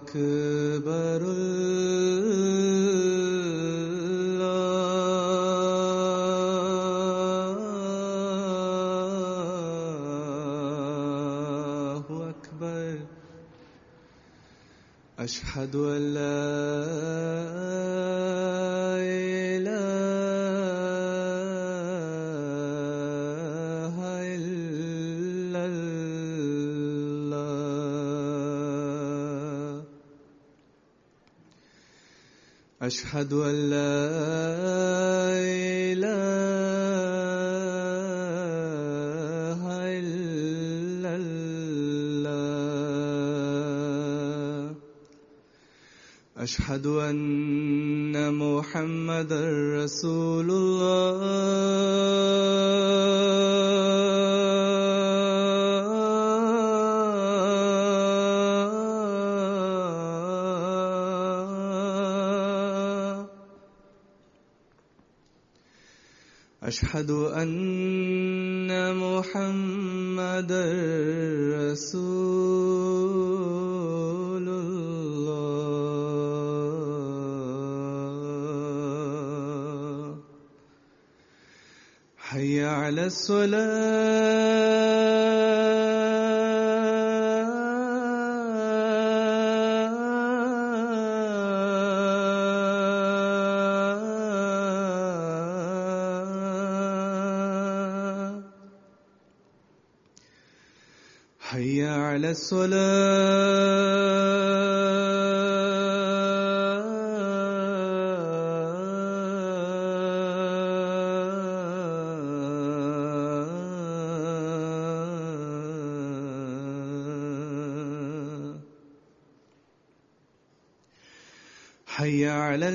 أكبر الله أكبر أشهد أن لا إله إلا الله أشهد أن لا إله إلا الله أشهد أن محمدا رسول الله أشهد أن محمدا رسول الله حي على الصلاة حي على الصلاة حي على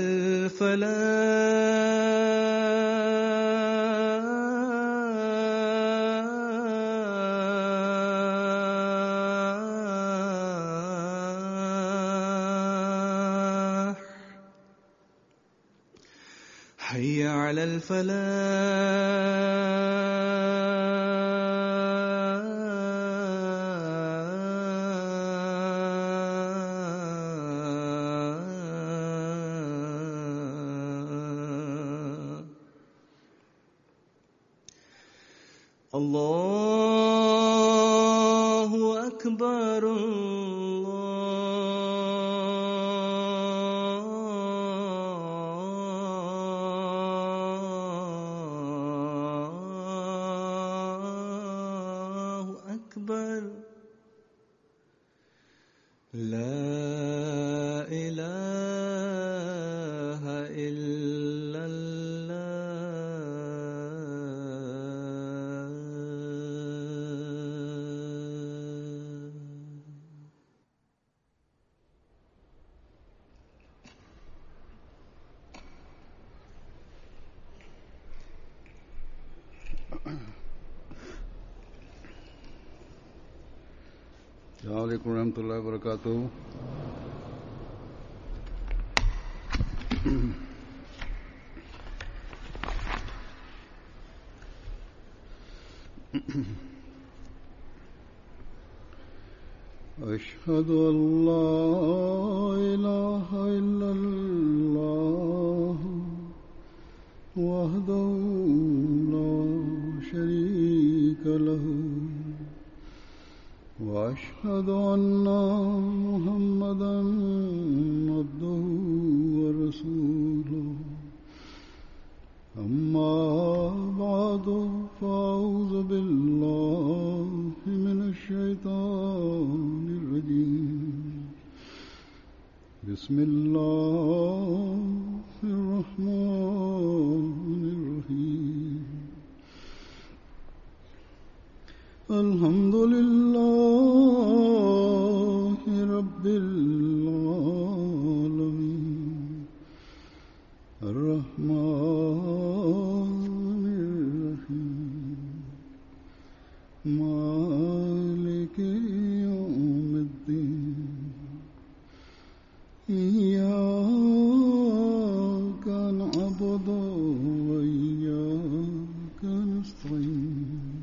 الفلاح حي على الفلاح الله أكبر الله أكبر لا إله إلا الله السلام علیکم ورحمۃ اللہ وبرکاتہ أشهد أن لا إله إلا الله وحده لا شريك له واشهد ان محمدا عبده ورسوله اما بعد فاعوذ بالله من الشيطان الرجيم بسم الله الرحمن الرحيم الحمد لله رب العالمين الرحمن الرحيم مالك يوم الدين إياك نعبد وإياك نستعين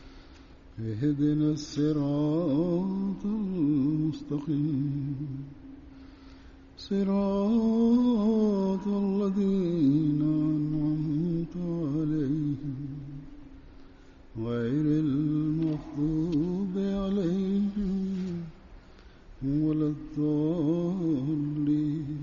اهدنا الصراط المستقيم صراط الذين أنعمت عليهم غير المغضوب عليهم ولا الضالين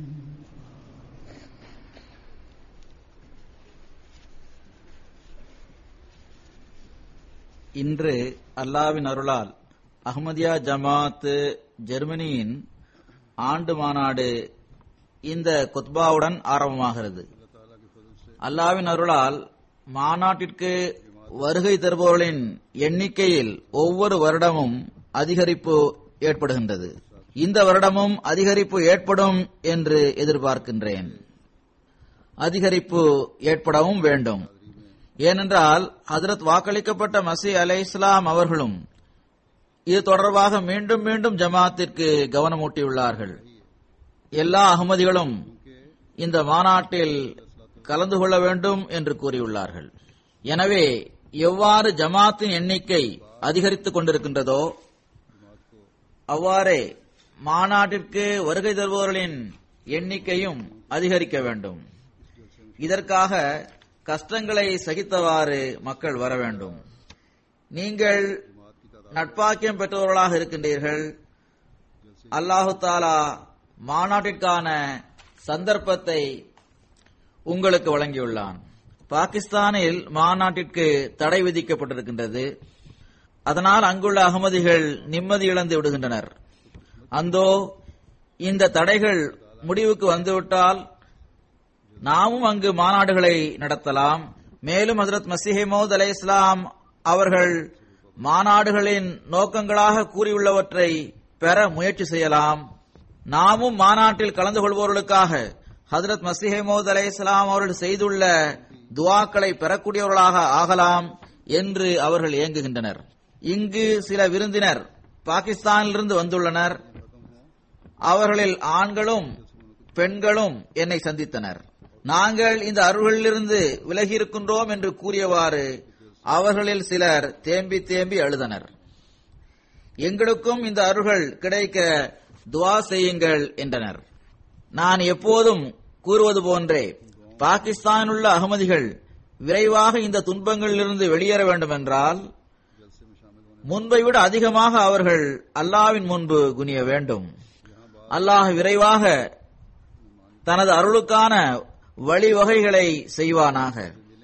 இன்று அல்லாவின் அருளால் அஹ்மதியா ஜமாத் ஜெர்மனியின் ஆண்டு மாநாடு இந்த குத்பாவுடன் ஆரம்பமாகிறது அல்லாவின் அருளால் மாநாட்டிற்கு வருகை தருபவர்களின் எண்ணிக்கையில் ஒவ்வொரு வருடமும் அதிகரிப்பு ஏற்படுகின்றது இந்த வருடமும் அதிகரிப்பு ஏற்படும் என்று எதிர்பார்க்கின்றேன் அதிகரிப்பு ஏற்படவும் வேண்டும் ஏனென்றால் ஹதரத் வாக்களிக்கப்பட்ட மசி அலை இஸ்லாம் அவர்களும் இது தொடர்பாக மீண்டும் மீண்டும் ஜமாத்திற்கு கவனமூட்டியுள்ளார்கள் எல்லா அகமதிகளும் இந்த மாநாட்டில் கலந்து கொள்ள வேண்டும் என்று கூறியுள்ளார்கள் எனவே எவ்வாறு ஜமாத்தின் எண்ணிக்கை அதிகரித்துக் கொண்டிருக்கின்றதோ அவ்வாறே மாநாட்டிற்கு வருகை தருபவர்களின் எண்ணிக்கையும் அதிகரிக்க வேண்டும் இதற்காக கஷ்டங்களை சகித்தவாறு மக்கள் வர வேண்டும் நீங்கள் நட்பாக்கியம் பெற்றவர்களாக இருக்கின்றீர்கள் அல்லாஹு தாலா மாநாட்டிற்கான சந்தர்ப்பத்தை உங்களுக்கு வழங்கியுள்ளான் பாகிஸ்தானில் மாநாட்டிற்கு தடை விதிக்கப்பட்டிருக்கின்றது அதனால் அங்குள்ள அகமதிகள் நிம்மதி இழந்து விடுகின்றனர் அந்தோ இந்த தடைகள் முடிவுக்கு வந்துவிட்டால் நாமும் அங்கு மாநாடுகளை நடத்தலாம் மேலும் ஹசரத் மசிஹமோத் அலை இஸ்லாம் அவர்கள் மாநாடுகளின் நோக்கங்களாக கூறியுள்ளவற்றை பெற முயற்சி செய்யலாம் நாமும் மாநாட்டில் கலந்து கொள்பவர்களுக்காக ஹசரத் மசிஹமோத் அலை இஸ்லாம் அவர்கள் செய்துள்ள துவாக்களை பெறக்கூடியவர்களாக ஆகலாம் என்று அவர்கள் இயங்குகின்றனர் இங்கு சில விருந்தினர் பாகிஸ்தானிலிருந்து வந்துள்ளனர் அவர்களில் ஆண்களும் பெண்களும் என்னை சந்தித்தனர் நாங்கள் இந்த அருள்களிலிருந்து விலகி இருக்கின்றோம் என்று கூறியவாறு அவர்களில் சிலர் தேம்பி தேம்பி அழுதனர் எங்களுக்கும் இந்த அருள்கள் கிடைக்க துவா செய்யுங்கள் என்றனர் நான் எப்போதும் கூறுவது போன்றே பாகிஸ்தானில் உள்ள அகமதிகள் விரைவாக இந்த துன்பங்களிலிருந்து வெளியேற வேண்டும் என்றால் முன்பை விட அதிகமாக அவர்கள் அல்லாவின் முன்பு குனிய வேண்டும் அல்லாஹ் விரைவாக தனது அருளுக்கான வழிவகைகளை செய்வானாக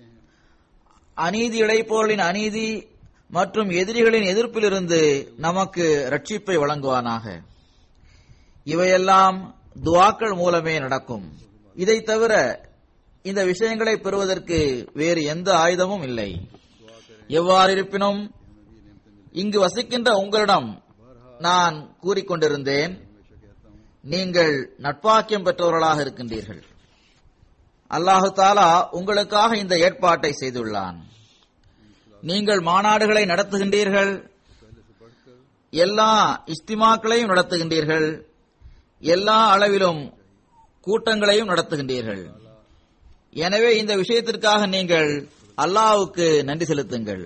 அநீதி இழைப்போர்களின் அநீதி மற்றும் எதிரிகளின் எதிர்ப்பிலிருந்து நமக்கு ரட்சிப்பை வழங்குவானாக இவையெல்லாம் துவாக்கள் மூலமே நடக்கும் இதை தவிர இந்த விஷயங்களை பெறுவதற்கு வேறு எந்த ஆயுதமும் இல்லை எவ்வாறு இருப்பினும் இங்கு வசிக்கின்ற உங்களிடம் நான் கூறிக்கொண்டிருந்தேன் நீங்கள் நட்பாக்கியம் பெற்றவர்களாக இருக்கின்றீர்கள் அல்லாஹு தாலா உங்களுக்காக இந்த ஏற்பாட்டை செய்துள்ளான் நீங்கள் மாநாடுகளை நடத்துகின்றீர்கள் எல்லா இஸ்திமாக்களையும் நடத்துகின்றீர்கள் எல்லா அளவிலும் கூட்டங்களையும் நடத்துகின்றீர்கள் எனவே இந்த விஷயத்திற்காக நீங்கள் அல்லாஹ்வுக்கு நன்றி செலுத்துங்கள்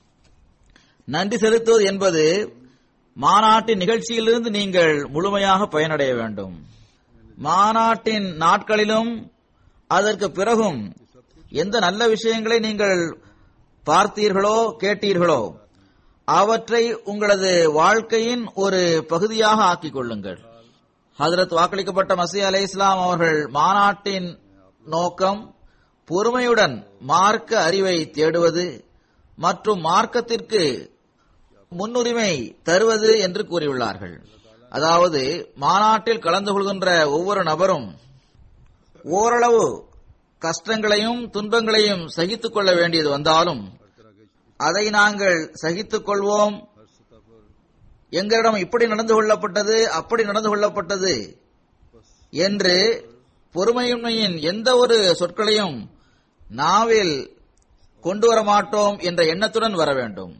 நன்றி செலுத்துவது என்பது மாநாட்டின் நிகழ்ச்சியிலிருந்து நீங்கள் முழுமையாக பயனடைய வேண்டும் மாநாட்டின் நாட்களிலும் அதற்கு பிறகும் எந்த நல்ல விஷயங்களை நீங்கள் பார்த்தீர்களோ கேட்டீர்களோ அவற்றை உங்களது வாழ்க்கையின் ஒரு பகுதியாக ஆக்கிக் கொள்ளுங்கள் ஹதரத் வாக்களிக்கப்பட்ட மசி அலை இஸ்லாம் அவர்கள் மாநாட்டின் நோக்கம் பொறுமையுடன் மார்க்க அறிவை தேடுவது மற்றும் மார்க்கத்திற்கு முன்னுரிமை தருவது என்று கூறியுள்ளார்கள் அதாவது மாநாட்டில் கலந்து கொள்கின்ற ஒவ்வொரு நபரும் ஓரளவு கஷ்டங்களையும் துன்பங்களையும் சகித்துக் கொள்ள வேண்டியது வந்தாலும் அதை நாங்கள் சகித்துக் கொள்வோம் எங்களிடம் இப்படி நடந்து கொள்ளப்பட்டது அப்படி நடந்து கொள்ளப்பட்டது என்று பொறுமையின்மையின் எந்த ஒரு சொற்களையும் நாவில் கொண்டு வர மாட்டோம் என்ற எண்ணத்துடன் வர வேண்டும்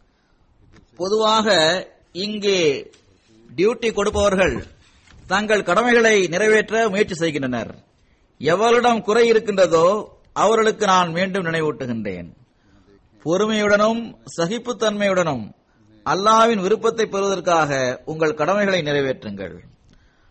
பொதுவாக இங்கு டியூட்டி கொடுப்பவர்கள் தங்கள் கடமைகளை நிறைவேற்ற முயற்சி செய்கின்றனர் எவரிடம் குறை இருக்கின்றதோ அவர்களுக்கு நான் மீண்டும் நினைவூட்டுகின்றேன் பொறுமையுடனும் சகிப்புத்தன்மையுடனும் அல்லாவின் விருப்பத்தை பெறுவதற்காக உங்கள் கடமைகளை நிறைவேற்றுங்கள்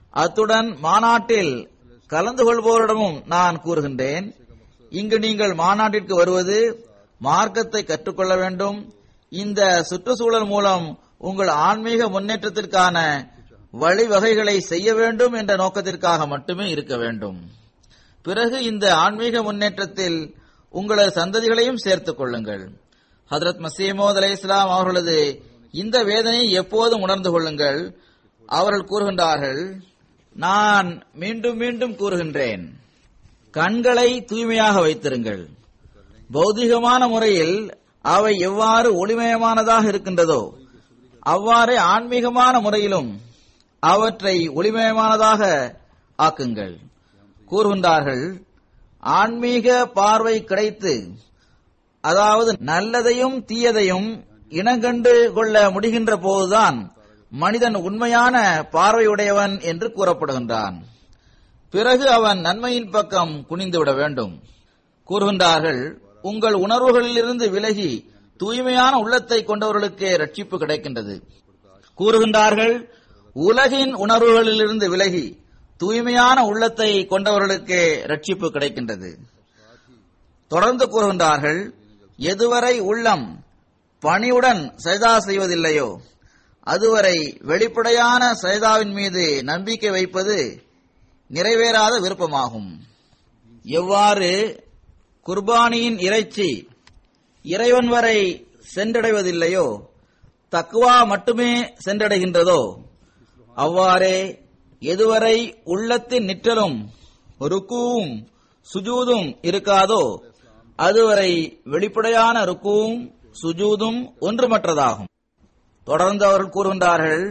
அத்துடன் மாநாட்டில் கலந்து கொள்வோரிடமும் நான் கூறுகின்றேன் இங்கு நீங்கள் மாநாட்டிற்கு வருவது மார்க்கத்தை கற்றுக்கொள்ள வேண்டும் இந்த சுற்றுச்சூழல் மூலம் உங்கள் ஆன்மீக முன்னேற்றத்திற்கான வழிவகைகளை செய்ய வேண்டும் என்ற நோக்கத்திற்காக மட்டுமே இருக்க வேண்டும் பிறகு இந்த ஆன்மீக முன்னேற்றத்தில் உங்களது சந்ததிகளையும் சேர்த்துக் கொள்ளுங்கள் ஹதரத் மசீமோத் அலை இஸ்லாம் அவர்களது இந்த வேதனையை எப்போதும் உணர்ந்து கொள்ளுங்கள் அவர்கள் கூறுகின்றார்கள் நான் மீண்டும் மீண்டும் கூறுகின்றேன் கண்களை தூய்மையாக வைத்திருங்கள் பௌதிகமான முறையில் அவை எவ்வாறு ஒளிமயமானதாக இருக்கின்றதோ அவ்வாறே ஆன்மீகமான முறையிலும் அவற்றை ஒளிமயமானதாக ஆக்குங்கள் கூறுகின்றார்கள் ஆன்மீக பார்வை கிடைத்து அதாவது நல்லதையும் தீயதையும் இனங்கண்டு கொள்ள முடிகின்ற போதுதான் மனிதன் உண்மையான பார்வையுடையவன் என்று கூறப்படுகின்றான் பிறகு அவன் நன்மையின் பக்கம் குனிந்துவிட வேண்டும் கூறுகின்றார்கள் உங்கள் உணர்வுகளிலிருந்து விலகி தூய்மையான உள்ளத்தை கொண்டவர்களுக்கே ரட்சிப்பு கிடைக்கின்றது கூறுகின்றார்கள் உலகின் உணர்வுகளிலிருந்து விலகி தூய்மையான உள்ளத்தை கொண்டவர்களுக்கே ரட்சிப்பு கிடைக்கின்றது தொடர்ந்து கூறுகின்றார்கள் எதுவரை உள்ளம் பணிவுடன் சஜதா செய்வதில்லையோ அதுவரை வெளிப்படையான சஜதாவின் மீது நம்பிக்கை வைப்பது நிறைவேறாத விருப்பமாகும் எவ்வாறு குர்பானியின் இறைச்சி இறைவன் வரை சென்றடைவதில்லையோ தக்குவா மட்டுமே சென்றடைகின்றதோ அவ்வாறே எதுவரை உள்ளத்தின் நிற்றலும் ருக்குவும் சுஜூதும் இருக்காதோ அதுவரை வெளிப்படையான ருக்குவும் சுஜூதும் ஒன்றுமற்றதாகும் தொடர்ந்து அவர்கள் கூறுகின்றார்கள்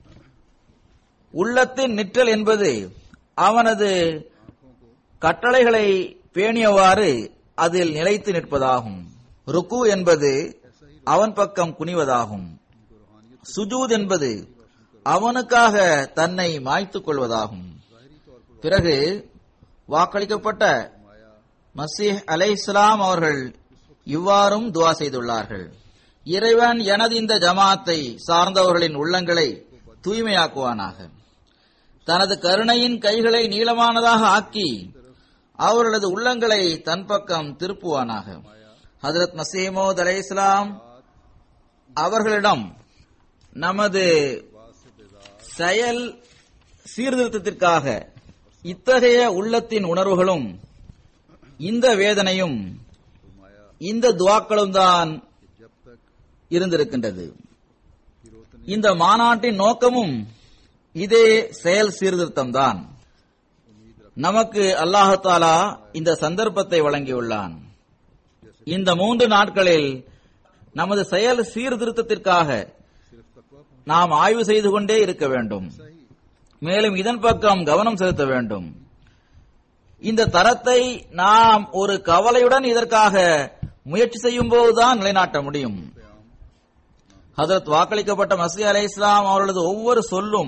உள்ளத்தின் நிற்றல் என்பது அவனது கட்டளைகளை பேணியவாறு அதில் நிலைத்து நிற்பதாகும் ருக்கு என்பது அவன் பக்கம் குனிவதாகும் சுஜூத் என்பது அவனுக்காக தன்னை மாய்த்துக் கொள்வதாகும் பிறகு வாக்களிக்கப்பட்ட மசீஹ் அலை இஸ்லாம் அவர்கள் இவ்வாறும் துவா செய்துள்ளார்கள் இறைவன் எனது இந்த ஜமாத்தை சார்ந்தவர்களின் உள்ளங்களை தூய்மையாக்குவானாக தனது கருணையின் கைகளை நீளமானதாக ஆக்கி அவர்களது உள்ளங்களை தன் பக்கம் திருப்புவானாக ஹதரத் மசீமோத் அலை இஸ்லாம் அவர்களிடம் நமது செயல் சீர்திருத்தத்திற்காக இத்தகைய உள்ளத்தின் உணர்வுகளும் இந்த வேதனையும் இந்த துவாக்களும் தான் இருந்திருக்கின்றது இந்த மாநாட்டின் நோக்கமும் இதே செயல் சீர்திருத்தம் தான் நமக்கு அல்லாஹாலா இந்த சந்தர்ப்பத்தை வழங்கியுள்ளான் இந்த மூன்று நாட்களில் நமது செயல் சீர்திருத்தத்திற்காக நாம் ஆய்வு செய்து கொண்டே இருக்க வேண்டும் மேலும் இதன் பக்கம் கவனம் செலுத்த வேண்டும் இந்த தரத்தை நாம் ஒரு கவலையுடன் இதற்காக முயற்சி செய்யும் போதுதான் நிலைநாட்ட முடியும் ஹதரத் வாக்களிக்கப்பட்ட மசி அலை இஸ்லாம் அவர்களது ஒவ்வொரு சொல்லும்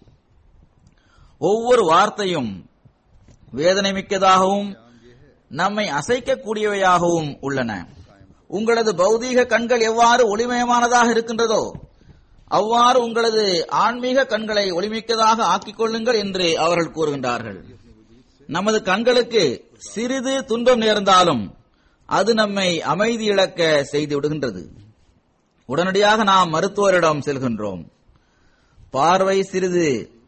ஒவ்வொரு வார்த்தையும் வேதனை மிக்கதாகவும் நம்மை அசைக்கக்கூடியவையாகவும் உள்ளன உங்களது பௌதீக கண்கள் எவ்வாறு ஒளிமயமானதாக இருக்கின்றதோ அவ்வாறு உங்களது ஆன்மீக கண்களை ஒளிமிக்கதாக ஆக்கிக் கொள்ளுங்கள் என்று அவர்கள் கூறுகின்றார்கள் நமது கண்களுக்கு சிறிது துன்பம் நேர்ந்தாலும் அது நம்மை அமைதி இழக்க செய்து விடுகின்றது உடனடியாக நாம் மருத்துவரிடம் செல்கின்றோம் பார்வை சிறிது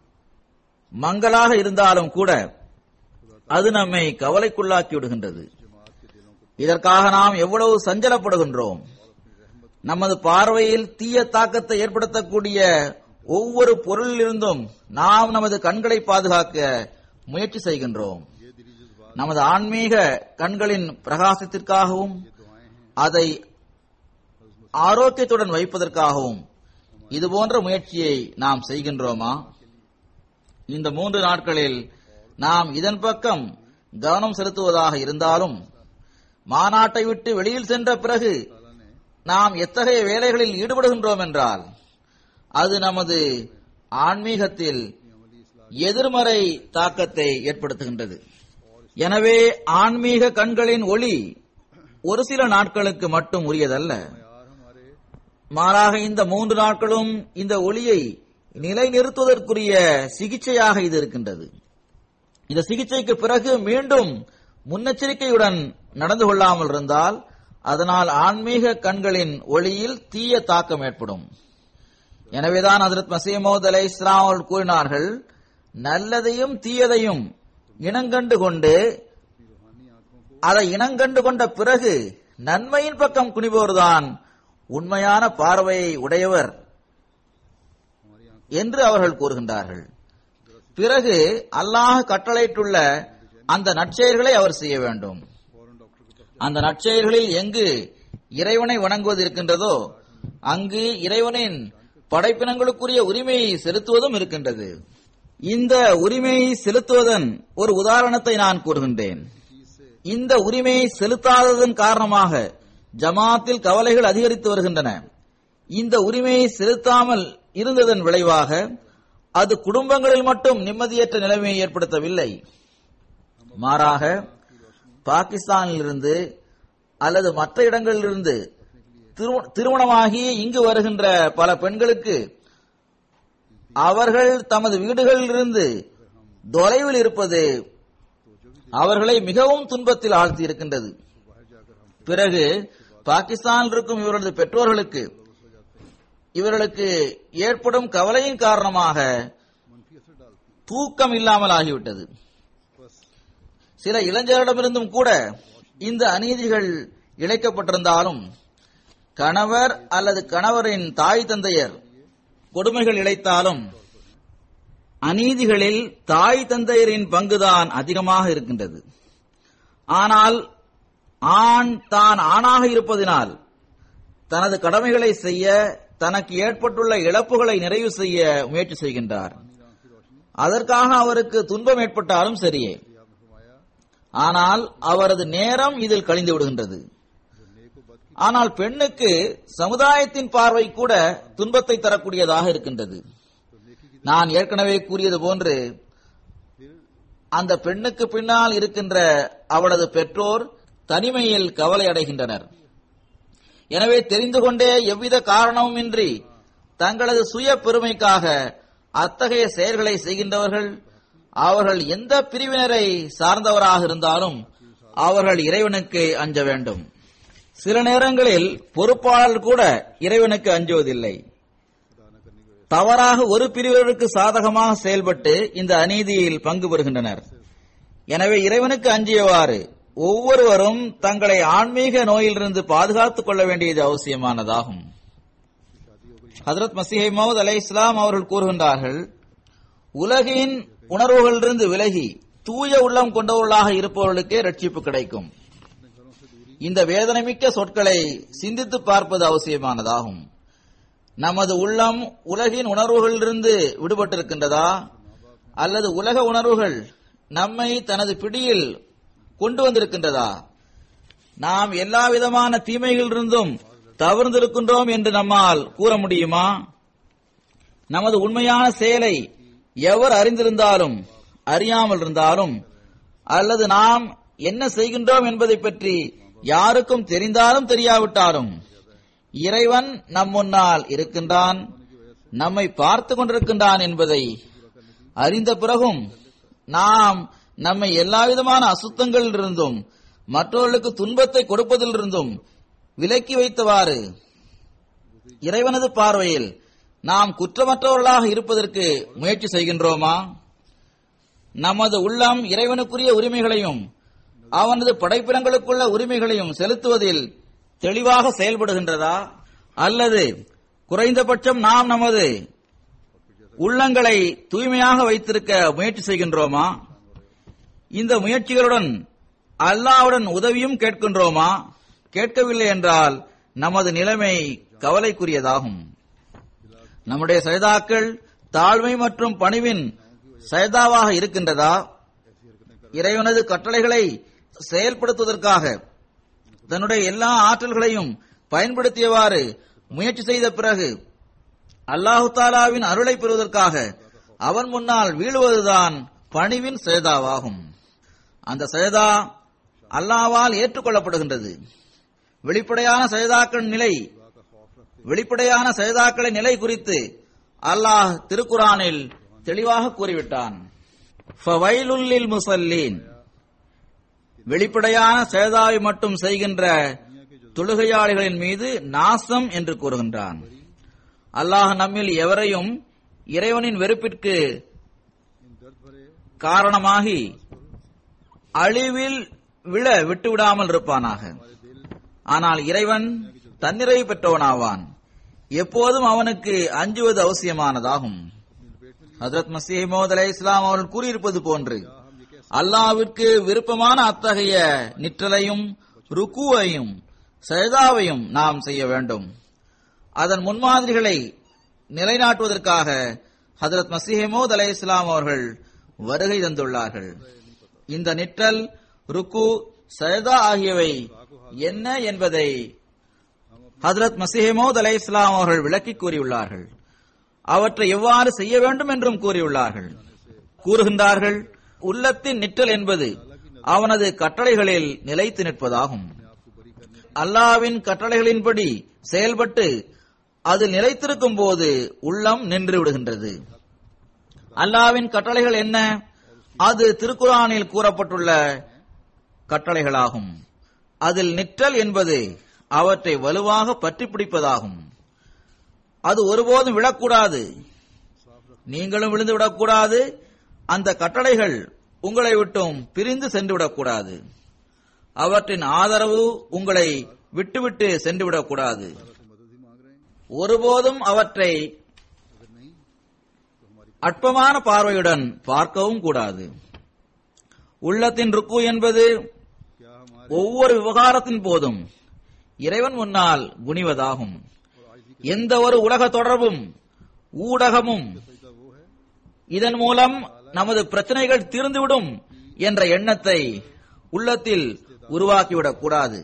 மங்களாக இருந்தாலும் கூட அது நம்மை கவலைக்குள்ளாக்கி விடுகின்றது இதற்காக நாம் எவ்வளவு சஞ்சலப்படுகின்றோம் நமது பார்வையில் தீய தாக்கத்தை ஏற்படுத்தக்கூடிய ஒவ்வொரு பொருளிலிருந்தும் நாம் நமது கண்களை பாதுகாக்க முயற்சி செய்கின்றோம் நமது ஆன்மீக கண்களின் பிரகாசத்திற்காகவும் அதை ஆரோக்கியத்துடன் வைப்பதற்காகவும் இதுபோன்ற முயற்சியை நாம் செய்கின்றோமா இந்த மூன்று நாட்களில் நாம் இதன் பக்கம் கவனம் செலுத்துவதாக இருந்தாலும் மாநாட்டை விட்டு வெளியில் சென்ற பிறகு நாம் எத்தகைய வேலைகளில் ஈடுபடுகின்றோம் என்றால் அது நமது ஆன்மீகத்தில் எதிர்மறை தாக்கத்தை ஏற்படுத்துகின்றது எனவே ஆன்மீக கண்களின் ஒளி ஒரு சில நாட்களுக்கு மட்டும் உரியதல்ல மாறாக இந்த மூன்று நாட்களும் இந்த ஒளியை நிலைநிறுத்துவதற்குரிய சிகிச்சையாக இது இருக்கின்றது இந்த சிகிச்சைக்கு பிறகு மீண்டும் முன்னெச்சரிக்கையுடன் நடந்து கொள்ளாமல் இருந்தால் அதனால் ஆன்மீக கண்களின் ஒளியில் தீய தாக்கம் ஏற்படும் எனவேதான் ஹசரத் மசீமோத் அலை இஸ்லாம் அவர்கள் கூறினார்கள் நல்லதையும் தீயதையும் இனங்கண்டு கொண்டு அதை இனங்கண்டு கொண்ட பிறகு நன்மையின் பக்கம் குனிபவர்தான் உண்மையான பார்வையை உடையவர் என்று அவர்கள் கூறுகின்றார்கள் பிறகு அல்லாஹ் கட்டளையிட்டுள்ள அந்த நற்செயல்களை அவர் செய்ய வேண்டும் அந்த நற்செயல்களில் எங்கு இறைவனை வணங்குவது இருக்கின்றதோ அங்கு இறைவனின் படைப்பினங்களுக்குரிய உரிமையை செலுத்துவதும் இருக்கின்றது இந்த உரிமையை செலுத்துவதன் ஒரு உதாரணத்தை நான் கூறுகின்றேன் இந்த உரிமையை செலுத்தாததன் காரணமாக ஜமாத்தில் கவலைகள் அதிகரித்து வருகின்றன இந்த உரிமையை செலுத்தாமல் இருந்ததன் விளைவாக அது குடும்பங்களில் மட்டும் நிம்மதியற்ற நிலைமையை ஏற்படுத்தவில்லை மாறாக பாகிஸ்தானிலிருந்து அல்லது மற்ற இடங்களிலிருந்து திரு- திருமணமாகி இங்கு வருகின்ற பல பெண்களுக்கு அவர்கள் தமது வீடுகளிலிருந்து தொலைவில் இருப்பது அவர்களை மிகவும் துன்பத்தில் ஆழ்த்தி இருக்கின்றது பிறகு பாகிஸ்தானில் இருக்கும் இவரது பெற்றோர்களுக்கு இவர்களுக்கு ஏற்படும் கவலையின் காரணமாக தூக்கம் இல்லாமல் ஆகிவிட்டது சில இளைஞர்களிடமிருந்தும் கூட இந்த அநீதிகள் இழைக்கப்பட்டிருந்தாலும் கணவர் அல்லது கணவரின் தாய் தந்தையர் கொடுமைகள் இழைத்தாலும் அநீதிகளில் தாய் தந்தையரின் பங்குதான் அதிகமாக இருக்கின்றது ஆனால் ஆண் தான் ஆணாக இருப்பதினால் தனது கடமைகளை செய்ய தனக்கு ஏற்பட்டுள்ள இழப்புகளை நிறைவு செய்ய முயற்சி செய்கின்றார் அதற்காக அவருக்கு துன்பம் ஏற்பட்டாலும் சரியே ஆனால் அவரது நேரம் இதில் கழிந்து விடுகின்றது ஆனால் பெண்ணுக்கு சமுதாயத்தின் பார்வை கூட துன்பத்தை தரக்கூடியதாக இருக்கின்றது நான் ஏற்கனவே கூறியது போன்று அந்த பெண்ணுக்கு பின்னால் இருக்கின்ற அவளது பெற்றோர் தனிமையில் கவலை அடைகின்றனர் எனவே தெரிந்து கொண்டே எவ்வித காரணமும் இன்றி தங்களது சுய பெருமைக்காக அத்தகைய செயல்களை செய்கின்றவர்கள் அவர்கள் எந்த பிரிவினரை சார்ந்தவராக இருந்தாலும் அவர்கள் இறைவனுக்கு அஞ்ச வேண்டும் சில நேரங்களில் பொறுப்பாளர் கூட இறைவனுக்கு அஞ்சுவதில்லை தவறாக ஒரு பிரிவினருக்கு சாதகமாக செயல்பட்டு இந்த அநீதியில் பங்கு பெறுகின்றனர் எனவே இறைவனுக்கு அஞ்சியவாறு ஒவ்வொருவரும் தங்களை ஆன்மீக நோயிலிருந்து பாதுகாத்துக் கொள்ள வேண்டியது அவசியமானதாகும் ஹதரத் மசீஹை மவுத் அலை இஸ்லாம் அவர்கள் கூறுகின்றார்கள் உலகின் உணர்வுகளிலிருந்து விலகி தூய உள்ளம் கொண்டவர்களாக இருப்பவர்களுக்கே ரட்சிப்பு கிடைக்கும் இந்த வேதனைமிக்க சொற்களை சிந்தித்து பார்ப்பது அவசியமானதாகும் நமது உள்ளம் உலகின் உணர்வுகளிலிருந்து விடுபட்டிருக்கின்றதா அல்லது உலக உணர்வுகள் நம்மை தனது பிடியில் கொண்டு வந்திருக்கின்றதா நாம் எல்லா விதமான தீமைகளிலிருந்தும் தவிர்ந்திருக்கின்றோம் என்று நம்மால் கூற முடியுமா நமது உண்மையான செயலை எவர் அறிந்திருந்தாலும் அறியாமல் இருந்தாலும் அல்லது நாம் என்ன செய்கின்றோம் என்பதை பற்றி யாருக்கும் தெரிந்தாலும் தெரியாவிட்டாலும் இறைவன் நம் முன்னால் இருக்கின்றான் நம்மை பார்த்து கொண்டிருக்கின்றான் என்பதை அறிந்த பிறகும் நாம் நம்மை எல்லாவிதமான அசுத்தங்களிலிருந்தும் மற்றவர்களுக்கு துன்பத்தை கொடுப்பதிலிருந்தும் விலக்கி வைத்தவாறு இறைவனது பார்வையில் நாம் குற்றமற்றவர்களாக இருப்பதற்கு முயற்சி செய்கின்றோமா நமது உள்ளம் இறைவனுக்குரிய உரிமைகளையும் அவனது படைப்பினங்களுக்குள்ள உரிமைகளையும் செலுத்துவதில் தெளிவாக செயல்படுகின்றதா அல்லது குறைந்தபட்சம் நாம் நமது உள்ளங்களை தூய்மையாக வைத்திருக்க முயற்சி செய்கின்றோமா இந்த முயற்சிகளுடன் அல்லாவுடன் உதவியும் கேட்கின்றோமா கேட்கவில்லை என்றால் நமது நிலைமை கவலைக்குரியதாகும் நம்முடைய சைதாக்கள் தாழ்மை மற்றும் பணிவின் சைதாவாக இருக்கின்றதா இறைவனது கட்டளைகளை செயல்படுத்துவதற்காக தன்னுடைய எல்லா ஆற்றல்களையும் பயன்படுத்தியவாறு முயற்சி செய்த பிறகு அல்லாஹு தாலாவின் அருளை பெறுவதற்காக அவன் முன்னால் வீழுவதுதான் பணிவின் சேதாவாகும் அந்த சேதா அல்லாவால் ஏற்றுக்கொள்ளப்படுகின்றது வெளிப்படையான சஜதாக்கள் நிலை வெளிப்படையான சஜதாக்களின் நிலை குறித்து அல்லாஹ் திருக்குரானில் தெளிவாக கூறிவிட்டான் ஃபவைலுல்லில் முசல்லீன் வெளிப்படையான சேதாவை மட்டும் செய்கின்ற தொழுகையாளிகளின் மீது நாசம் என்று கூறுகின்றான் அல்லாஹ் நம்மில் எவரையும் இறைவனின் வெறுப்பிற்கு காரணமாகி அழிவில் விழ விட்டுவிடாமல் இருப்பானாக ஆனால் இறைவன் தன்னிறைவு பெற்றவனாவான் எப்போதும் அவனுக்கு அஞ்சுவது அவசியமானதாகும் ஹதரத் மசீமோத் அலை இஸ்லாம் அவர்கள் கூறியிருப்பது போன்று அல்லாவிற்கு விருப்பமான அத்தகைய நிற்றலையும் ருக்குவையும் சஜதாவையும் நாம் செய்ய வேண்டும் அதன் முன்மாதிரிகளை நிலைநாட்டுவதற்காக ஹதரத் மசீஹமோத் அலை இஸ்லாம் அவர்கள் வருகை தந்துள்ளார்கள் இந்த நிற்றல் ருக்கு சஜதா ஆகியவை என்ன என்பதை ஹதரத் மசீஹமோத் அலை இஸ்லாம் அவர்கள் விளக்கி கூறியுள்ளார்கள் அவற்றை எவ்வாறு செய்ய வேண்டும் என்றும் கூறியுள்ளார்கள் கூறுகின்றார்கள் உள்ளத்தின் நிற்றல் என்பது அவனது கட்டளைகளில் நிலைத்து நிற்பதாகும் அல்லாவின் கட்டளைகளின்படி செயல்பட்டு அது நிலைத்திருக்கும் போது உள்ளம் நின்று விடுகின்றது அல்லாவின் கட்டளைகள் என்ன அது திருக்குரானில் கூறப்பட்டுள்ள கட்டளைகளாகும் அதில் நிற்றல் என்பது அவற்றை வலுவாக பற்றி பிடிப்பதாகும் அது ஒருபோதும் விழக்கூடாது நீங்களும் விழுந்து விடக்கூடாது அந்த கட்டளைகள் உங்களை விட்டும் பிரிந்து சென்று விடக்கூடாது அவற்றின் ஆதரவு உங்களை விட்டுவிட்டு சென்று விடக்கூடாது ஒருபோதும் அவற்றை அற்பமான பார்வையுடன் பார்க்கவும் கூடாது உள்ளத்தின் ருக்கு என்பது ஒவ்வொரு விவகாரத்தின் போதும் இறைவன் முன்னால் குனிவதாகும் எந்த ஒரு உலக தொடர்பும் ஊடகமும் இதன் மூலம் நமது பிரச்சனைகள் தீர்ந்துவிடும் என்ற எண்ணத்தை உள்ளத்தில் உருவாக்கிவிடக் கூடாது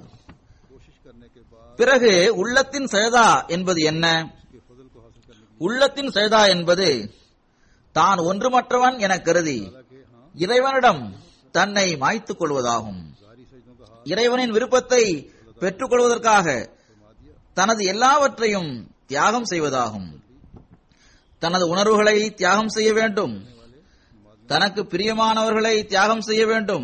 பிறகு உள்ளத்தின் செயதா என்பது என்ன உள்ளத்தின் செயதா என்பது தான் ஒன்றுமற்றவன் என கருதி இறைவனிடம் தன்னை மாய்த்துக் கொள்வதாகும் இறைவனின் விருப்பத்தை பெற்றுக் கொள்வதற்காக தனது எல்லாவற்றையும் தியாகம் செய்வதாகும் தனது உணர்வுகளை தியாகம் செய்ய வேண்டும் தனக்கு பிரியமானவர்களை தியாகம் செய்ய வேண்டும்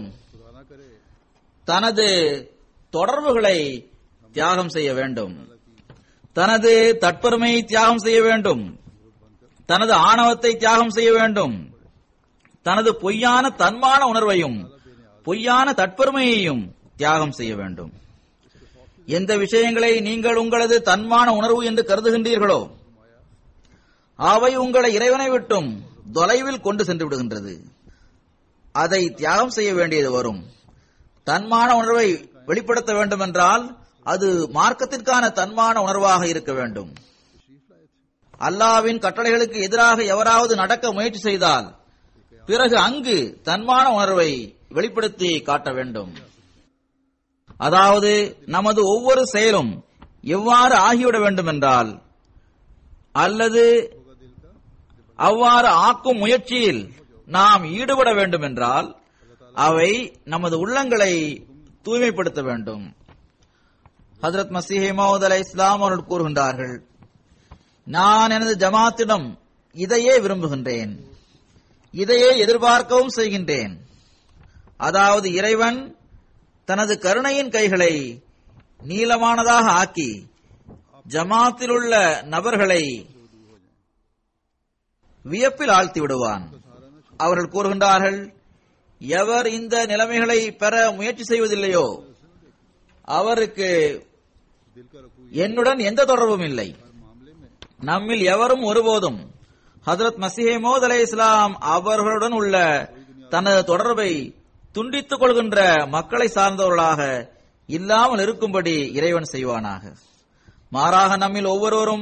தனது தொடர்புகளை தியாகம் செய்ய வேண்டும் தனது தற்பெருமையை தியாகம் செய்ய வேண்டும் தனது ஆணவத்தை தியாகம் செய்ய வேண்டும் தனது பொய்யான தன்மான உணர்வையும் பொய்யான தற்பெருமையையும் தியாகம் செய்ய வேண்டும் எந்த விஷயங்களை நீங்கள் உங்களது தன்மான உணர்வு என்று கருதுகின்றீர்களோ அவை உங்களை இறைவனை விட்டும் தொலைவில் கொண்டு சென்று விடுகின்றது அதை தியாகம் செய்ய வேண்டியது வரும் தன்மான உணர்வை வெளிப்படுத்த வேண்டும் என்றால் அது மார்க்கத்திற்கான தன்மான உணர்வாக இருக்க வேண்டும் அல்லாவின் கட்டளைகளுக்கு எதிராக எவராவது நடக்க முயற்சி செய்தால் பிறகு அங்கு தன்மான உணர்வை வெளிப்படுத்தி காட்ட வேண்டும் அதாவது நமது ஒவ்வொரு செயலும் எவ்வாறு ஆகிவிட வேண்டும் என்றால் அல்லது அவ்வாறு ஆக்கும் முயற்சியில் நாம் ஈடுபட வேண்டும் என்றால் அவை நமது உள்ளங்களை தூய்மைப்படுத்த வேண்டும் ஹதரத் மசீஹ் மவுத் அலை இஸ்லாம் அவர்கள் கூறுகின்றார்கள் நான் எனது ஜமாத்திடம் இதையே விரும்புகின்றேன் இதையே எதிர்பார்க்கவும் செய்கின்றேன் அதாவது இறைவன் தனது கருணையின் கைகளை நீளமானதாக ஆக்கி ஜமாத்தில் உள்ள நபர்களை வியப்பில் ஆழ்த்தி விடுவான் அவர்கள் கூறுகின்றார்கள் எவர் இந்த நிலைமைகளை பெற முயற்சி செய்வதில்லையோ அவருக்கு என்னுடன் எந்த தொடர்பும் இல்லை நம்மில் எவரும் ஒருபோதும் ஹதரத் மசிஹேமோத் அலை இஸ்லாம் அவர்களுடன் உள்ள தனது தொடர்பை துண்டித்துக் கொள்கின்ற மக்களை சார்ந்தவர்களாக இல்லாமல் இருக்கும்படி இறைவன் செய்வானாக மாறாக நம்மில் ஒவ்வொருவரும்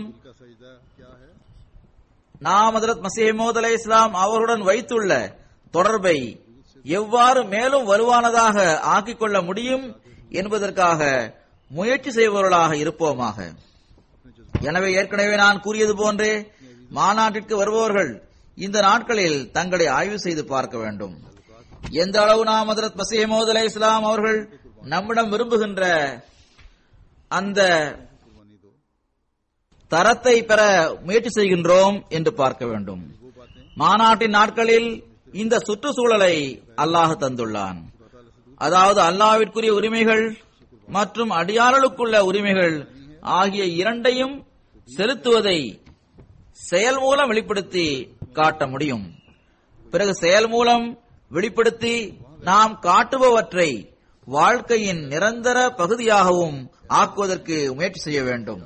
நாம் ஹதரத் மசீமோத் அலை இஸ்லாம் அவர்களுடன் வைத்துள்ள தொடர்பை எவ்வாறு மேலும் வலுவானதாக ஆக்கிக் கொள்ள முடியும் என்பதற்காக முயற்சி செய்பவர்களாக இருப்போமாக எனவே ஏற்கனவே நான் கூறியது போன்றே மாநாட்டிற்கு வருபவர்கள் இந்த நாட்களில் தங்களை ஆய்வு செய்து பார்க்க வேண்டும் எந்த அளவு நாம் ஹதரத் மசீமோத் அலை இஸ்லாம் அவர்கள் நம்மிடம் விரும்புகின்ற அந்த தரத்தை பெற முயற்சி செய்கின்றோம் என்று பார்க்க வேண்டும் மாநாட்டின் நாட்களில் இந்த சுற்றுச்சூழலை அல்லாஹ் தந்துள்ளான் அதாவது அல்லாவிற்குரிய உரிமைகள் மற்றும் அடியாளர்களுக்குள்ள உரிமைகள் ஆகிய இரண்டையும் செலுத்துவதை செயல் மூலம் வெளிப்படுத்தி காட்ட முடியும் பிறகு செயல் மூலம் வெளிப்படுத்தி நாம் காட்டுபவற்றை வாழ்க்கையின் நிரந்தர பகுதியாகவும் ஆக்குவதற்கு முயற்சி செய்ய வேண்டும்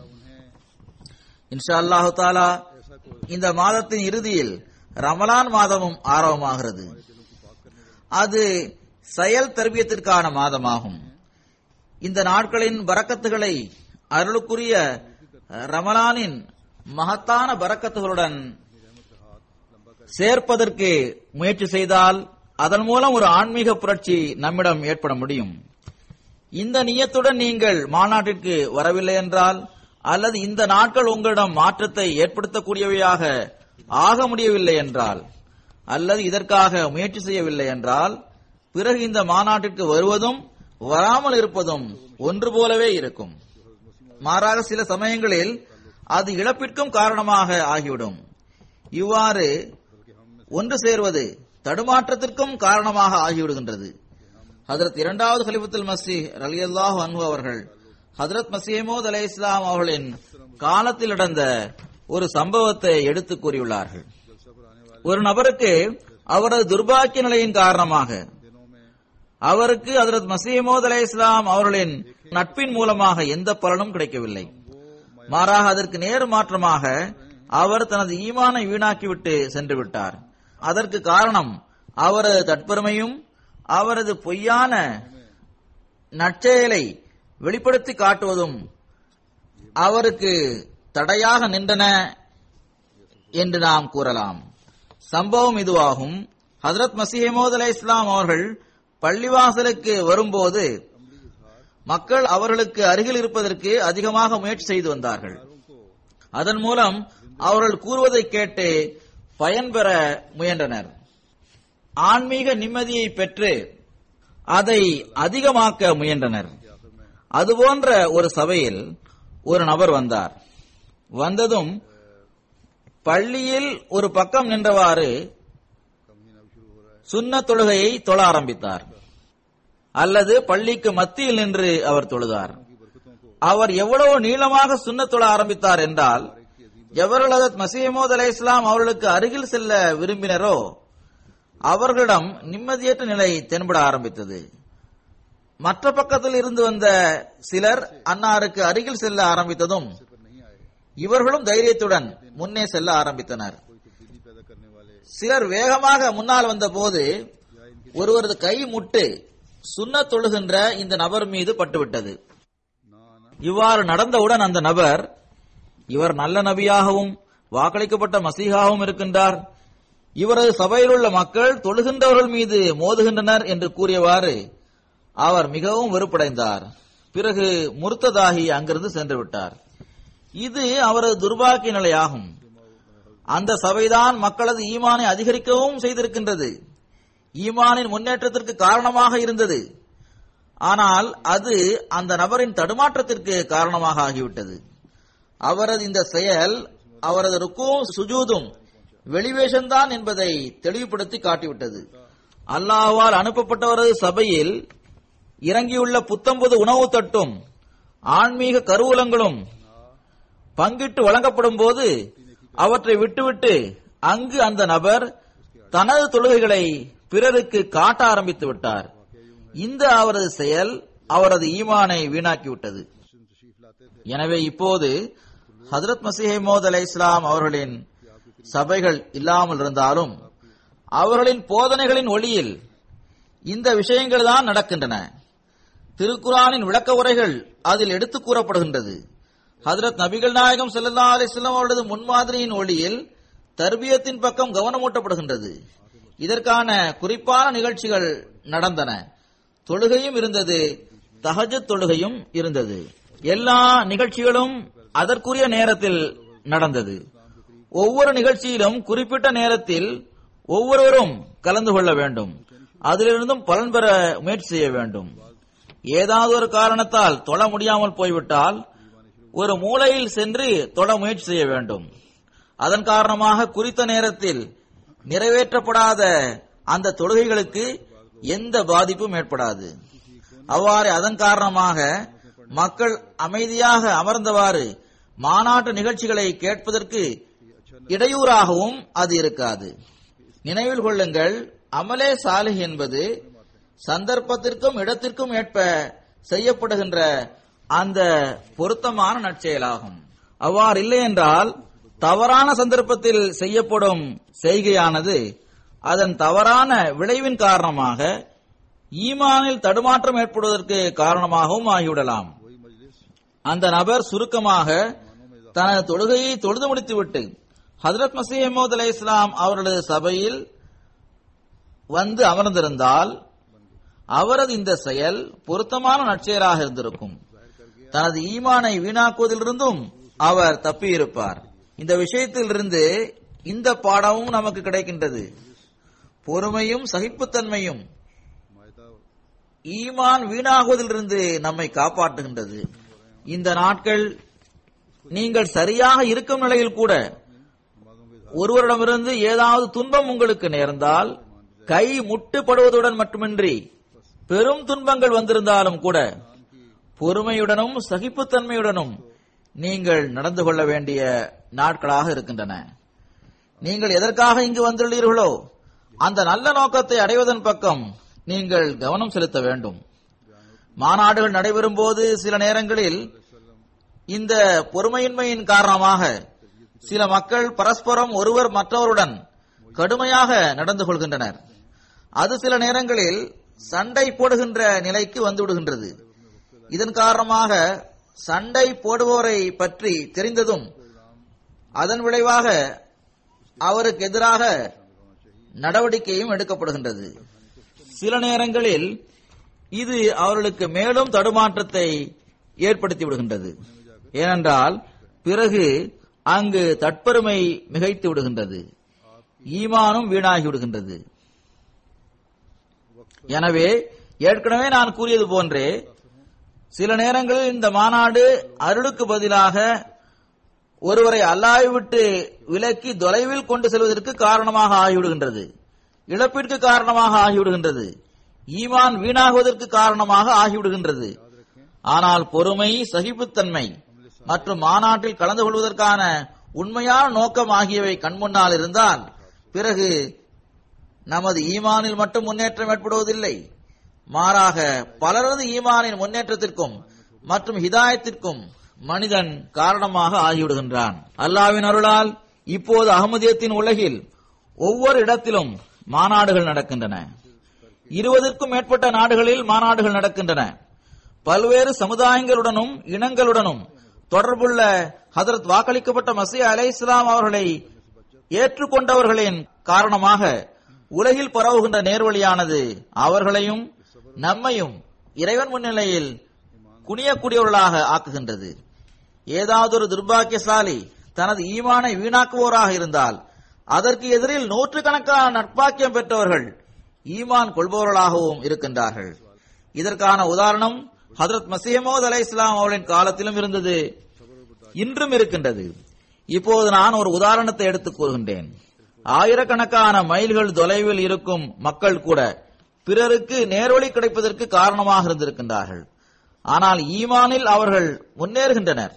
இன்ஷா அல்லாஹு தாலா இந்த மாதத்தின் இறுதியில் ரமலான் மாதமும் ஆரம்பமாகிறது அது செயல் தர்பியத்திற்கான மாதமாகும் இந்த நாட்களின் பரக்கத்துகளை அருளுக்குரிய ரமலானின் மகத்தான பரக்கத்துகளுடன் சேர்ப்பதற்கு முயற்சி செய்தால் அதன் மூலம் ஒரு ஆன்மீக புரட்சி நம்மிடம் ஏற்பட முடியும் இந்த நியத்துடன் நீங்கள் மாநாட்டிற்கு வரவில்லை என்றால் அல்லது இந்த நாட்கள் உங்களிடம் மாற்றத்தை ஏற்படுத்தக்கூடியவையாக ஆக முடியவில்லை என்றால் அல்லது இதற்காக முயற்சி செய்யவில்லை என்றால் பிறகு இந்த மாநாட்டிற்கு வருவதும் வராமல் இருப்பதும் ஒன்று போலவே இருக்கும் மாறாக சில சமயங்களில் அது இழப்பிற்கும் காரணமாக ஆகிவிடும் இவ்வாறு ஒன்று சேர்வது தடுமாற்றத்திற்கும் காரணமாக ஆகிவிடுகின்றது ஹதரத் இரண்டாவது ஹலிஃபத்துல் மசி ரலியல்லாஹு அன்ஹு அவர்கள் ஹதரத் மசீமோத் அலை இஸ்லாம் அவர்களின் காலத்தில் நடந்த ஒரு சம்பவத்தை எடுத்து கூறியுள்ளார்கள் ஒரு நபருக்கு அவரது துர்பாக்கிய நிலையின் காரணமாக அவருக்கு ஹதரத் மசீமோத் அலை இஸ்லாம் அவர்களின் நட்பின் மூலமாக எந்த பலனும் கிடைக்கவில்லை மாறாக அதற்கு நேர் மாற்றமாக அவர் தனது ஈமானை வீணாக்கிவிட்டு சென்று விட்டார் அதற்கு காரணம் அவரது தற்பெருமையும் அவரது பொய்யான நற்செயலை வெளிப்படுத்தி காட்டுவதும் அவருக்கு தடையாக நின்றன என்று நாம் கூறலாம் சம்பவம் இதுவாகும் ஹதரத் மசீமோத் அலை இஸ்லாம் அவர்கள் பள்ளிவாசலுக்கு வரும்போது மக்கள் அவர்களுக்கு அருகில் இருப்பதற்கு அதிகமாக முயற்சி செய்து வந்தார்கள் அதன் மூலம் அவர்கள் கூறுவதை கேட்டு பயன்பெற முயன்றனர் ஆன்மீக நிம்மதியை பெற்று அதை அதிகமாக்க முயன்றனர் அதுபோன்ற ஒரு சபையில் ஒரு நபர் வந்தார் வந்ததும் பள்ளியில் ஒரு பக்கம் நின்றவாறு சுன்ன தொழுகையை தொழ ஆரம்பித்தார் அல்லது பள்ளிக்கு மத்தியில் நின்று அவர் தொழுதார் அவர் எவ்வளவு நீளமாக சுன்ன தொழ ஆரம்பித்தார் என்றால் எவர்கள் ஹதரத் மசீமோத் அலை இஸ்லாம் அவர்களுக்கு அருகில் செல்ல விரும்பினரோ அவர்களிடம் நிம்மதியற்ற நிலை தென்பட ஆரம்பித்தது மற்ற பக்கத்தில் இருந்து வந்த சிலர் அன்னாருக்கு அருகில் செல்ல ஆரம்பித்ததும் இவர்களும் தைரியத்துடன் முன்னே செல்ல ஆரம்பித்தனர் சிலர் வேகமாக முன்னால் வந்த போது ஒருவரது கை முட்டு சுன்ன தொழுகின்ற இந்த நபர் மீது பட்டுவிட்டது இவ்வாறு நடந்தவுடன் அந்த நபர் இவர் நல்ல நபியாகவும் வாக்களிக்கப்பட்ட மசீகாகவும் இருக்கின்றார் இவரது சபையில் உள்ள மக்கள் தொழுகின்றவர்கள் மீது மோதுகின்றனர் என்று கூறியவாறு அவர் மிகவும் வெறுப்படைந்தார் பிறகு முர்த்ததாகி அங்கிருந்து சென்று விட்டார் இது அவரது துர்பாக்கிய நிலையாகும் அந்த சபைதான் மக்களது ஈமானை அதிகரிக்கவும் செய்திருக்கின்றது ஈமானின் முன்னேற்றத்திற்கு காரணமாக இருந்தது ஆனால் அது அந்த நபரின் தடுமாற்றத்திற்கு காரணமாக ஆகிவிட்டது அவரது இந்த செயல் அவரது ருக்கும் சுஜூதும் வெளிவேஷம்தான் என்பதை தெளிவுபடுத்தி காட்டிவிட்டது அல்லாஹ்வால் அனுப்பப்பட்டவரது சபையில் இறங்கியுள்ள புத்தம்புது உணவு தட்டும் ஆன்மீக கருவூலங்களும் பங்கிட்டு வழங்கப்படும் போது அவற்றை விட்டுவிட்டு அங்கு அந்த நபர் தனது தொழுகைகளை பிறருக்கு காட்ட ஆரம்பித்து விட்டார் இந்த அவரது செயல் அவரது ஈமானை வீணாக்கிவிட்டது எனவே இப்போது ஹதரத் மசீமோத் அலை இஸ்லாம் அவர்களின் சபைகள் இல்லாமல் இருந்தாலும் அவர்களின் போதனைகளின் ஒளியில் இந்த விஷயங்கள் தான் நடக்கின்றன திருக்குரானின் விளக்க உரைகள் அதில் எடுத்து கூறப்படுகின்றது ஹதரத் நபிகள் நாயகம் செல்லல்லா அலிஸ்லாம் அவர்களது முன்மாதிரியின் ஒளியில் தர்பியத்தின் பக்கம் கவனமூட்டப்படுகின்றது இதற்கான குறிப்பான நிகழ்ச்சிகள் நடந்தன தொழுகையும் இருந்தது தஹஜத் தொழுகையும் இருந்தது எல்லா நிகழ்ச்சிகளும் அதற்குரிய நேரத்தில் நடந்தது ஒவ்வொரு நிகழ்ச்சியிலும் குறிப்பிட்ட நேரத்தில் ஒவ்வொருவரும் கலந்து கொள்ள வேண்டும் அதிலிருந்தும் பலன் பெற முயற்சி செய்ய வேண்டும் ஏதாவது ஒரு காரணத்தால் தொழ முடியாமல் போய்விட்டால் ஒரு மூலையில் சென்று தொட முயற்சி செய்ய வேண்டும் அதன் காரணமாக குறித்த நேரத்தில் நிறைவேற்றப்படாத அந்த தொழுகைகளுக்கு எந்த பாதிப்பும் ஏற்படாது அவ்வாறு அதன் காரணமாக மக்கள் அமைதியாக அமர்ந்தவாறு மாநாட்டு நிகழ்ச்சிகளை கேட்பதற்கு இடையூறாகவும் அது இருக்காது நினைவில் கொள்ளுங்கள் அமலே சாலிஹ் என்பது சந்தர்ப்பத்திற்கும் இடத்திற்கும் ஏற்ப செய்யப்படுகின்ற அந்த பொருத்தமான நற்செயலாகும் அவ்வாறு இல்லை என்றால் தவறான சந்தர்ப்பத்தில் செய்யப்படும் செய்கையானது அதன் தவறான விளைவின் காரணமாக ஈமானில் தடுமாற்றம் ஏற்படுவதற்கு காரணமாகவும் ஆகிவிடலாம் அந்த நபர் சுருக்கமாக தனது தொழுகையை தொழுது முடித்துவிட்டு ஹதரத் மசீமோத் அலை இஸ்லாம் அவர்களது சபையில் வந்து அமர்ந்திருந்தால் அவரது இந்த செயல் பொருத்தமான நற்செயலாக இருந்திருக்கும் தனது ஈமானை வீணாக்குவதிலிருந்தும் அவர் தப்பியிருப்பார் இந்த விஷயத்திலிருந்து இந்த பாடமும் நமக்கு கிடைக்கின்றது பொறுமையும் சகிப்புத்தன்மையும் ஈமான் வீணாகுவதிலிருந்து நம்மை காப்பாற்றுகின்றது இந்த நாட்கள் நீங்கள் சரியாக இருக்கும் நிலையில் கூட ஒருவரிடமிருந்து ஏதாவது துன்பம் உங்களுக்கு நேர்ந்தால் கை முட்டுப்படுவதுடன் மட்டுமின்றி பெரும் துன்பங்கள் வந்திருந்தாலும் கூட பொறுமையுடனும் சகிப்புத்தன்மையுடனும் நீங்கள் நடந்து கொள்ள வேண்டிய நாட்களாக இருக்கின்றன நீங்கள் எதற்காக இங்கு வந்துள்ளீர்களோ அந்த நல்ல நோக்கத்தை அடைவதன் பக்கம் நீங்கள் கவனம் செலுத்த வேண்டும் மாநாடுகள் நடைபெறும் போது சில நேரங்களில் இந்த பொறுமையின்மையின் காரணமாக சில மக்கள் பரஸ்பரம் ஒருவர் மற்றவருடன் கடுமையாக நடந்து கொள்கின்றனர் அது சில நேரங்களில் சண்டை போடுகின்ற நிலைக்கு வந்துவிடுகின்றது இதன் காரணமாக சண்டை போடுபவரை பற்றி தெரிந்ததும் அதன் விளைவாக அவருக்கு எதிராக நடவடிக்கையும் எடுக்கப்படுகின்றது சில நேரங்களில் இது அவர்களுக்கு மேலும் தடுமாற்றத்தை ஏற்படுத்தி விடுகின்றது ஏனென்றால் பிறகு அங்கு தற்பெருமை மிகைத்து விடுகின்றது ஈமானும் வீணாகி விடுகின்றது எனவே ஏற்கனவே நான் கூறியது போன்றே சில நேரங்களில் இந்த மாநாடு அருளுக்கு பதிலாக ஒருவரை அல்லாவை விட்டு விலக்கி தொலைவில் கொண்டு செல்வதற்கு காரணமாக ஆகிவிடுகின்றது இழப்பிற்கு காரணமாக ஆகிவிடுகின்றது ஈமான் வீணாகுவதற்கு காரணமாக ஆகிவிடுகின்றது ஆனால் பொறுமை சகிப்புத்தன்மை மற்றும் மாநாட்டில் கலந்து கொள்வதற்கான உண்மையான நோக்கம் ஆகியவை கண்முன்னால் இருந்தால் பிறகு நமது ஈமானில் மட்டும் முன்னேற்றம் ஏற்படுவதில்லை மாறாக பலரது ஈமானின் முன்னேற்றத்திற்கும் மற்றும் ஹிதாயத்திற்கும் மனிதன் காரணமாக ஆகிவிடுகின்றான் அல்லாவின் அருளால் இப்போது அகமதியத்தின் உலகில் ஒவ்வொரு இடத்திலும் மாநாடுகள் நடக்கின்றன இருபதற்கும் மேற்பட்ட நாடுகளில் மாநாடுகள் நடக்கின்றன பல்வேறு சமுதாயங்களுடனும் இனங்களுடனும் தொடர்புள்ள ஹதரத் வாக்களிக்கப்பட்ட மசீ அலை இஸ்லாம் அவர்களை ஏற்றுக்கொண்டவர்களின் காரணமாக உலகில் பரவுகின்ற நேர்வழியானது அவர்களையும் நம்மையும் இறைவன் முன்னிலையில் குனியக்கூடியவர்களாக ஆக்குகின்றது ஏதாவது ஒரு துர்பாக்கியசாலி தனது ஈமானை வீணாக்குவோராக இருந்தால் அதற்கு எதிரில் நூற்றுக்கணக்கான நட்பாக்கியம் பெற்றவர்கள் ஈமான் கொள்பவர்களாகவும் இருக்கின்றார்கள் இதற்கான உதாரணம் ஹதரத் மசீமோத் அலை இஸ்லாம் அவர்களின் காலத்திலும் இருந்தது இன்றும் இருக்கின்றது இப்போது நான் ஒரு உதாரணத்தை எடுத்துக் கூறுகின்றேன் ஆயிரக்கணக்கான மைல்கள் தொலைவில் இருக்கும் மக்கள் கூட பிறருக்கு நேர்வழி கிடைப்பதற்கு காரணமாக இருந்திருக்கின்றார்கள் ஆனால் ஈமானில் அவர்கள் முன்னேறுகின்றனர்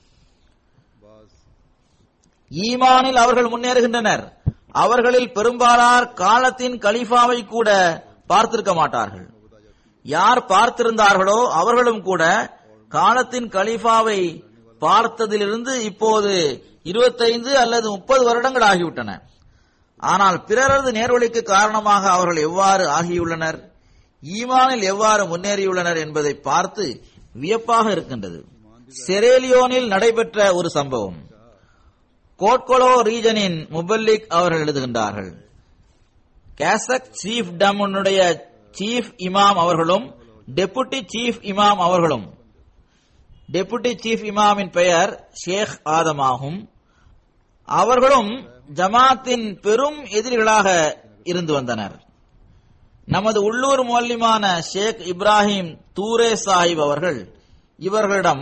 ஈமானில் அவர்கள் முன்னேறுகின்றனர் அவர்களில் பெரும்பாலார் காலத்தின் கலிஃபாவை கூட பார்த்திருக்க மாட்டார்கள் யார் பார்த்திருந்தார்களோ அவர்களும் கூட காலத்தின் கலிஃபாவை பார்த்ததிலிருந்து இப்போது இருபத்தைந்து அல்லது முப்பது வருடங்கள் ஆகிவிட்டன ஆனால் பிறரது நேர்வழிக்கு காரணமாக அவர்கள் எவ்வாறு ஆகியுள்ளனர் ஈமானில் எவ்வாறு முன்னேறியுள்ளனர் என்பதை பார்த்து வியப்பாக இருக்கின்றது செரேலியோனில் நடைபெற்ற ஒரு சம்பவம் கோட்கொலோ ரீஜனின் முபல்லிக் அவர்கள் எழுதுகின்றார்கள் கேசக் சீஃப் டம்னுடைய சீஃப் இமாம் அவர்களும் டெபுட்டி சீஃப் இமாம் அவர்களும் டெபுட்டி சீஃப் இமாமின் பெயர் ஷேக் ஆதம் ஆகும் அவர்களும் ஜமாத்தின் பெரும் எதிரிகளாக இருந்து வந்தனர் நமது உள்ளூர் மொல்லிமான ஷேக் இப்ராஹிம் தூரே சாஹிப் அவர்கள் இவர்களிடம்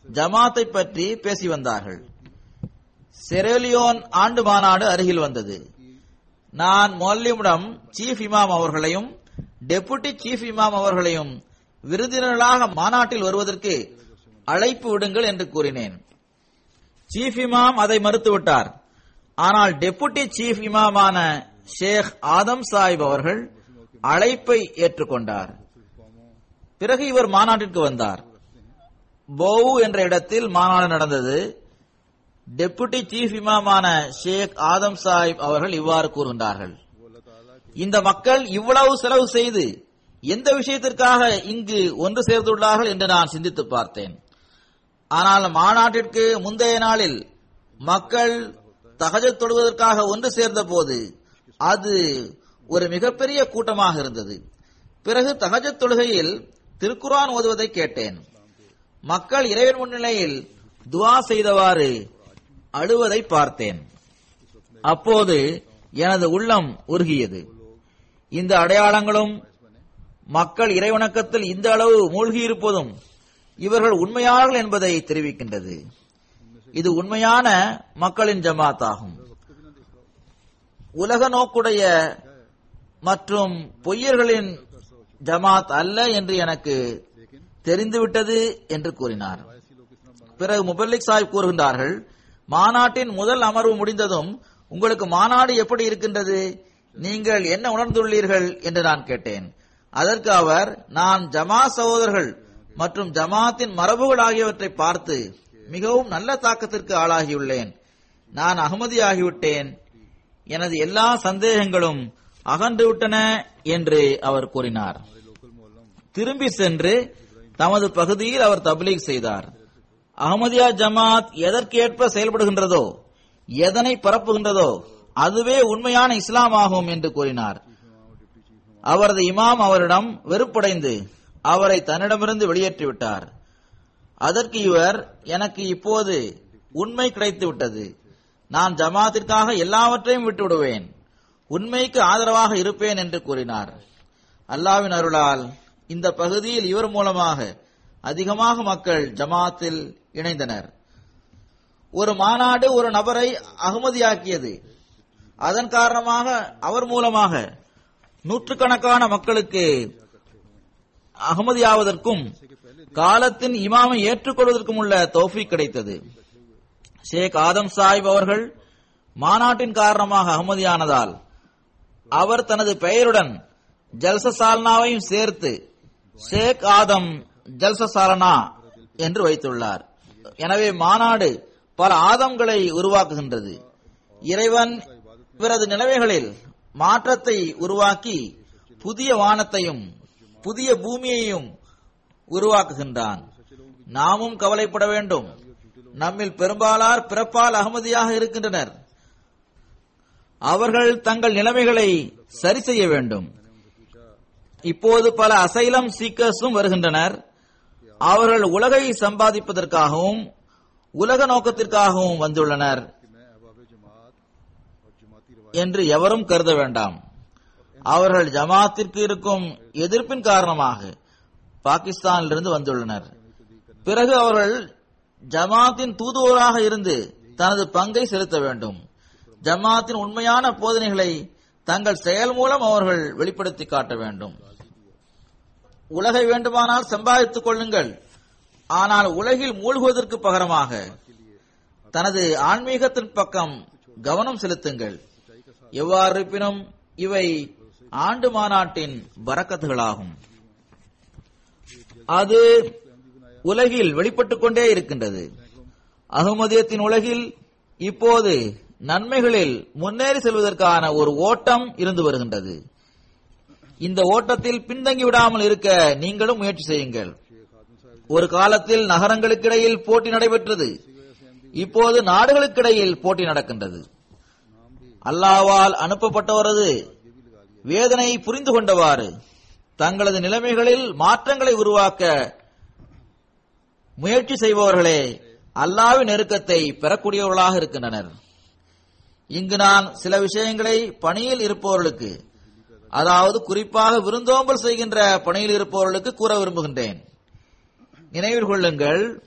ஜமாத்தை பற்றி பேசி வந்தார்கள் செரேலியோன் ஆண்டு மாநாடு அருகில் வந்தது நான் மொல்லிமிடம் சீஃப் இமாம் அவர்களையும் டெபுட்டி சீஃப் இமாம் அவர்களையும் விருந்தினர்களாக மாநாட்டில் வருவதற்கு அழைப்பு விடுங்கள் என்று கூறினேன் சீஃப் இமாம் அதை மறுத்துவிட்டார் ஆனால் டெபுட்டி சீஃப் இமாமான ஷேக் ஆதம் சாஹிப் அவர்கள் அழைப்பை ஏற்றுக்கொண்டார் பிறகு இவர் மாநாட்டிற்கு வந்தார் போவு என்ற இடத்தில் மாநாடு நடந்தது டெபுட்டி சீஃப் இமாமான ஷேக் ஆதம் சாஹிப் அவர்கள் இவ்வாறு கூறுகின்றார்கள் இந்த மக்கள் இவ்வளவு செலவு செய்து எந்த விஷயத்திற்காக இங்கு ஒன்று சேர்ந்துள்ளார்கள் என்று நான் சிந்தித்து பார்த்தேன் ஆனால் மாநாட்டிற்கு முந்தைய நாளில் மக்கள் தகஜத் தொடுவதற்காக ஒன்று சேர்ந்த போது அது ஒரு மிகப்பெரிய கூட்டமாக இருந்தது பிறகு தகஜத் தொழுகையில் திருக்குரான் ஓதுவதை கேட்டேன் மக்கள் இறைவன் முன்னிலையில் துவா செய்தவாறு அழுவதை பார்த்தேன் அப்போது எனது உள்ளம் உருகியது இந்த அடையாளங்களும் மக்கள் இறைவணக்கத்தில் இந்த அளவு மூழ்கியிருப்பதும் இவர்கள் உண்மையாளர்கள் என்பதை தெரிவிக்கின்றது இது உண்மையான மக்களின் ஜமாத் ஆகும் உலக நோக்குடைய மற்றும் பொய்யர்களின் ஜமாத் அல்ல என்று எனக்கு தெரிந்துவிட்டது என்று கூறினார் பிறகு முபல்லிக் சாஹிப் கூறுகின்றார்கள் மாநாட்டின் முதல் அமர்வு முடிந்ததும் உங்களுக்கு மாநாடு எப்படி இருக்கின்றது நீங்கள் என்ன உணர்ந்துள்ளீர்கள் என்று நான் கேட்டேன் அதற்கு அவர் நான் ஜமா சகோதரர்கள் மற்றும் ஜமாத்தின் மரபுகள் ஆகியவற்றை பார்த்து மிகவும் நல்ல தாக்கத்திற்கு ஆளாகியுள்ளேன் நான் அகமதி ஆகிவிட்டேன் எனது எல்லா சந்தேகங்களும் அகன்று விட்டன என்று அவர் கூறினார் திரும்பி சென்று தமது பகுதியில் அவர் தப்லீக் செய்தார் அகமதியா ஜமாத் எதற்கேற்ப செயல்படுகின்றதோ எதனை பரப்புகின்றதோ அதுவே உண்மையான இஸ்லாம் ஆகும் என்று கூறினார் அவரது இமாம் அவரிடம் வெறுப்படைந்து அவரை தன்னிடமிருந்து வெளியேற்றிவிட்டார் அதற்கு இவர் எனக்கு இப்போது உண்மை கிடைத்து விட்டது நான் ஜமாத்திற்காக எல்லாவற்றையும் விட்டு விடுவேன் உண்மைக்கு ஆதரவாக இருப்பேன் என்று கூறினார் அல்லாவின் அருளால் இந்த பகுதியில் இவர் மூலமாக அதிகமாக மக்கள் ஜமாத்தில் இணைந்தனர் ஒரு மாநாடு ஒரு நபரை அகமதியாக்கியது அதன் காரணமாக அவர் மூலமாக நூற்றுக்கணக்கான மக்களுக்கு அகமதியாவதற்கும் காலத்தின் இமாமை ஏற்றுக்கொள்வதற்கும் உள்ள தௌஃபீக் கிடைத்தது ஷேக் ஆதம் சாஹிப் அவர்கள் மாநாட்டின் காரணமாக அகமதியானதால் அவர் தனது பெயருடன் ஜல்சசால்னாவையும் சேர்த்து ஷேக் ஆதம் ஜல்சசாலனா என்று வைத்துள்ளார் எனவே மாநாடு பல ஆதம்களை உருவாக்குகின்றது இறைவன் இவரது நிலைமைகளில் மாற்றத்தை உருவாக்கி புதிய வானத்தையும் புதிய பூமியையும் உருவாக்குகின்றான் நாமும் கவலைப்பட வேண்டும் நம்மில் பெரும்பாலார் பிறப்பால் அகமதியாக இருக்கின்றனர் அவர்கள் தங்கள் நிலைமைகளை சரி செய்ய வேண்டும் இப்போது பல அசைலம் சீக்கர்ஸும் வருகின்றனர் அவர்கள் உலகை சம்பாதிப்பதற்காகவும் உலக நோக்கத்திற்காகவும் வந்துள்ளனர் என்று எவரும் கருத வேண்டாம் அவர்கள் ஜமாத்திற்கு இருக்கும் எதிர்ப்பின் காரணமாக பாகிஸ்தானிலிருந்து வந்துள்ளனர் பிறகு அவர்கள் ஜமாத்தின் தூதுவராக இருந்து தனது பங்கை செலுத்த வேண்டும் ஜமாத்தின் உண்மையான போதனைகளை தங்கள் செயல் மூலம் அவர்கள் வெளிப்படுத்தி காட்ட வேண்டும் உலகை வேண்டுமானால் சம்பாதித்துக் கொள்ளுங்கள் ஆனால் உலகில் மூழ்குவதற்கு பகரமாக தனது ஆன்மீகத்தின் பக்கம் கவனம் செலுத்துங்கள் எவ்வாறு இருப்பினும் இவை ஆண்டு மாநாட்டின் பறக்கத்துகளாகும் அது உலகில் வெளிப்பட்டுக் கொண்டே இருக்கின்றது அகமதியத்தின் உலகில் இப்போது நன்மைகளில் முன்னேறி செல்வதற்கான ஒரு ஓட்டம் இருந்து வருகின்றது இந்த ஓட்டத்தில் பின்தங்கி விடாமல் இருக்க நீங்களும் முயற்சி செய்யுங்கள் ஒரு காலத்தில் நகரங்களுக்கிடையில் போட்டி நடைபெற்றது இப்போது நாடுகளுக்கிடையில் போட்டி நடக்கின்றது அல்லாவால் அனுப்பப்பட்டவரது வேதனை புரிந்து கொண்டவாறு தங்களது நிலைமைகளில் மாற்றங்களை உருவாக்க முயற்சி செய்பவர்களே அல்லாவின் நெருக்கத்தை பெறக்கூடியவர்களாக இருக்கின்றனர் இங்கு நான் சில விஷயங்களை பணியில் இருப்பவர்களுக்கு அதாவது குறிப்பாக விருந்தோம்பல் செய்கின்ற பணியில் இருப்பவர்களுக்கு கூற விரும்புகின்றேன் நினைவில் கொள்ளுங்கள்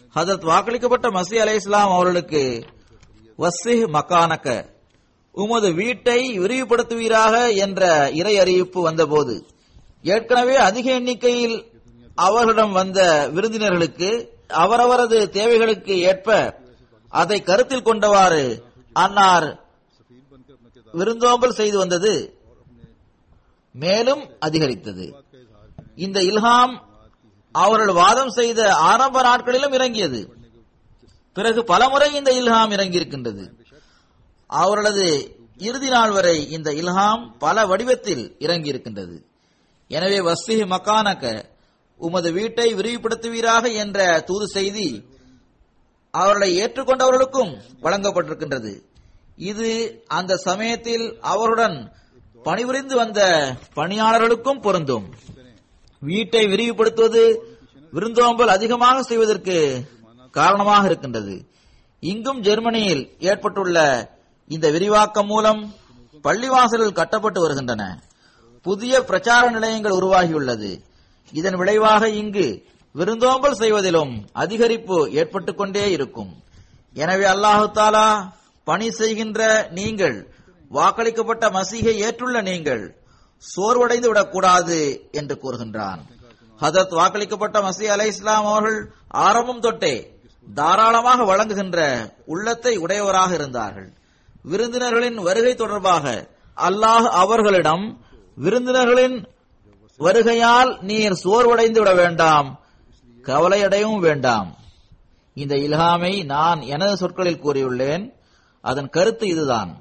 ஹதரத் வாக்களிக்கப்பட்ட மசி அலை இஸ்லாம் அவர்களுக்கு வசிஹ் மக்கானக்க உமது வீட்டை விரிவுபடுத்துவீராக என்ற இறை அறிவிப்பு வந்தபோது ஏற்கனவே அதிக எண்ணிக்கையில் அவர்களிடம் வந்த விருந்தினர்களுக்கு அவரவரது தேவைகளுக்கு ஏற்ப அதை கருத்தில் கொண்டவாறு அன்னார் விருந்தோம்பல் செய்து வந்தது மேலும் அதிகரித்தது இந்த இல்ஹாம் அவர்கள் வாதம் செய்த ஆரம்ப நாட்களிலும் இறங்கியது பிறகு பலமுறை இந்த இல்ஹாம் இறங்கியிருக்கின்றது அவர்களது இறுதி நாள் வரை இந்த இல்ஹாம் பல வடிவத்தில் இறங்கியிருக்கின்றது எனவே வஸ்திஹி மக்கானக்க உமது வீட்டை விரிவுபடுத்துவீராக என்ற தூது செய்தி அவர்களை ஏற்றுக்கொண்டவர்களுக்கும் வழங்கப்பட்டிருக்கின்றது இது அந்த சமயத்தில் அவருடன் பணிபுரிந்து வந்த பணியாளர்களுக்கும் பொருந்தும் வீட்டை விரிவுபடுத்துவது விருந்தோம்பல் அதிகமாக செய்வதற்கு காரணமாக இருக்கின்றது இங்கும் ஜெர்மனியில் ஏற்பட்டுள்ள இந்த விரிவாக்கம் மூலம் பள்ளிவாசல்கள் கட்டப்பட்டு வருகின்றன புதிய பிரச்சார நிலையங்கள் உருவாகியுள்ளது இதன் விளைவாக இங்கு விருந்தோம்பல் செய்வதிலும் அதிகரிப்பு ஏற்பட்டுக் கொண்டே இருக்கும் எனவே அல்லாஹு தாலா பணி செய்கின்ற நீங்கள் வாக்களிக்கப்பட்ட மசீகை ஏற்றுள்ள நீங்கள் சோர்வடைந்து விடக்கூடாது என்று கூறுகின்றான் ஹதரத் வாக்களிக்கப்பட்ட மசி அலை இஸ்லாம் அவர்கள் ஆரம்பம் தொட்டே தாராளமாக வழங்குகின்ற உள்ளத்தை உடையவராக இருந்தார்கள் விருந்தினர்களின் வருகை தொடர்பாக அல்லாஹ் அவர்களிடம் விருந்தினர்களின் வருகையால் நீர் சோர்வடைந்து விட வேண்டாம் கவலையடையவும் வேண்டாம் இந்த இல்ஹாமை நான் எனது சொற்களில் கூறியுள்ளேன் அதன் கருத்து இதுதான்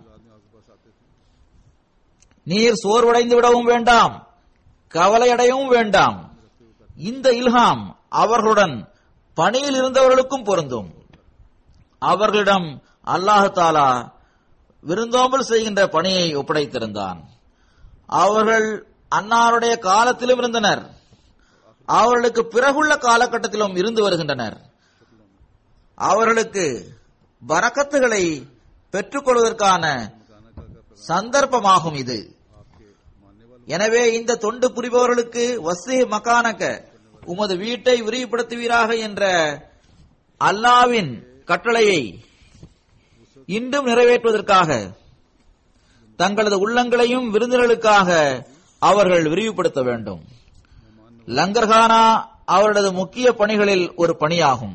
நீர் சோர்வடைந்து விடவும் வேண்டாம் கவலையடையவும் வேண்டாம் இந்த இல்ஹாம் அவர்களுடன் பணியில் இருந்தவர்களுக்கும் பொருந்தும் அவர்களிடம் அல்லாஹு தாலா விருந்தோம்பல் செய்கின்ற பணியை ஒப்படைத்திருந்தான் அவர்கள் அன்னாருடைய காலத்திலும் இருந்தனர் அவர்களுக்கு பிறகுள்ள காலகட்டத்திலும் இருந்து வருகின்றனர் அவர்களுக்கு பரக்கத்துகளை பெற்றுக்கொள்வதற்கான சந்தர்ப்பமாகும் இது எனவே இந்த தொண்டு புரிபவர்களுக்கு வசி மக்கானக்க உமது வீட்டை விரிவுபடுத்துவீராக என்ற அல்லாவின் கட்டளையை இன்றும் நிறைவேற்றுவதற்காக தங்களது உள்ளங்களையும் விருந்தினர்களுக்காக அவர்கள் விரிவுபடுத்த வேண்டும் லங்கர்கானா அவர்களது முக்கிய பணிகளில் ஒரு பணியாகும்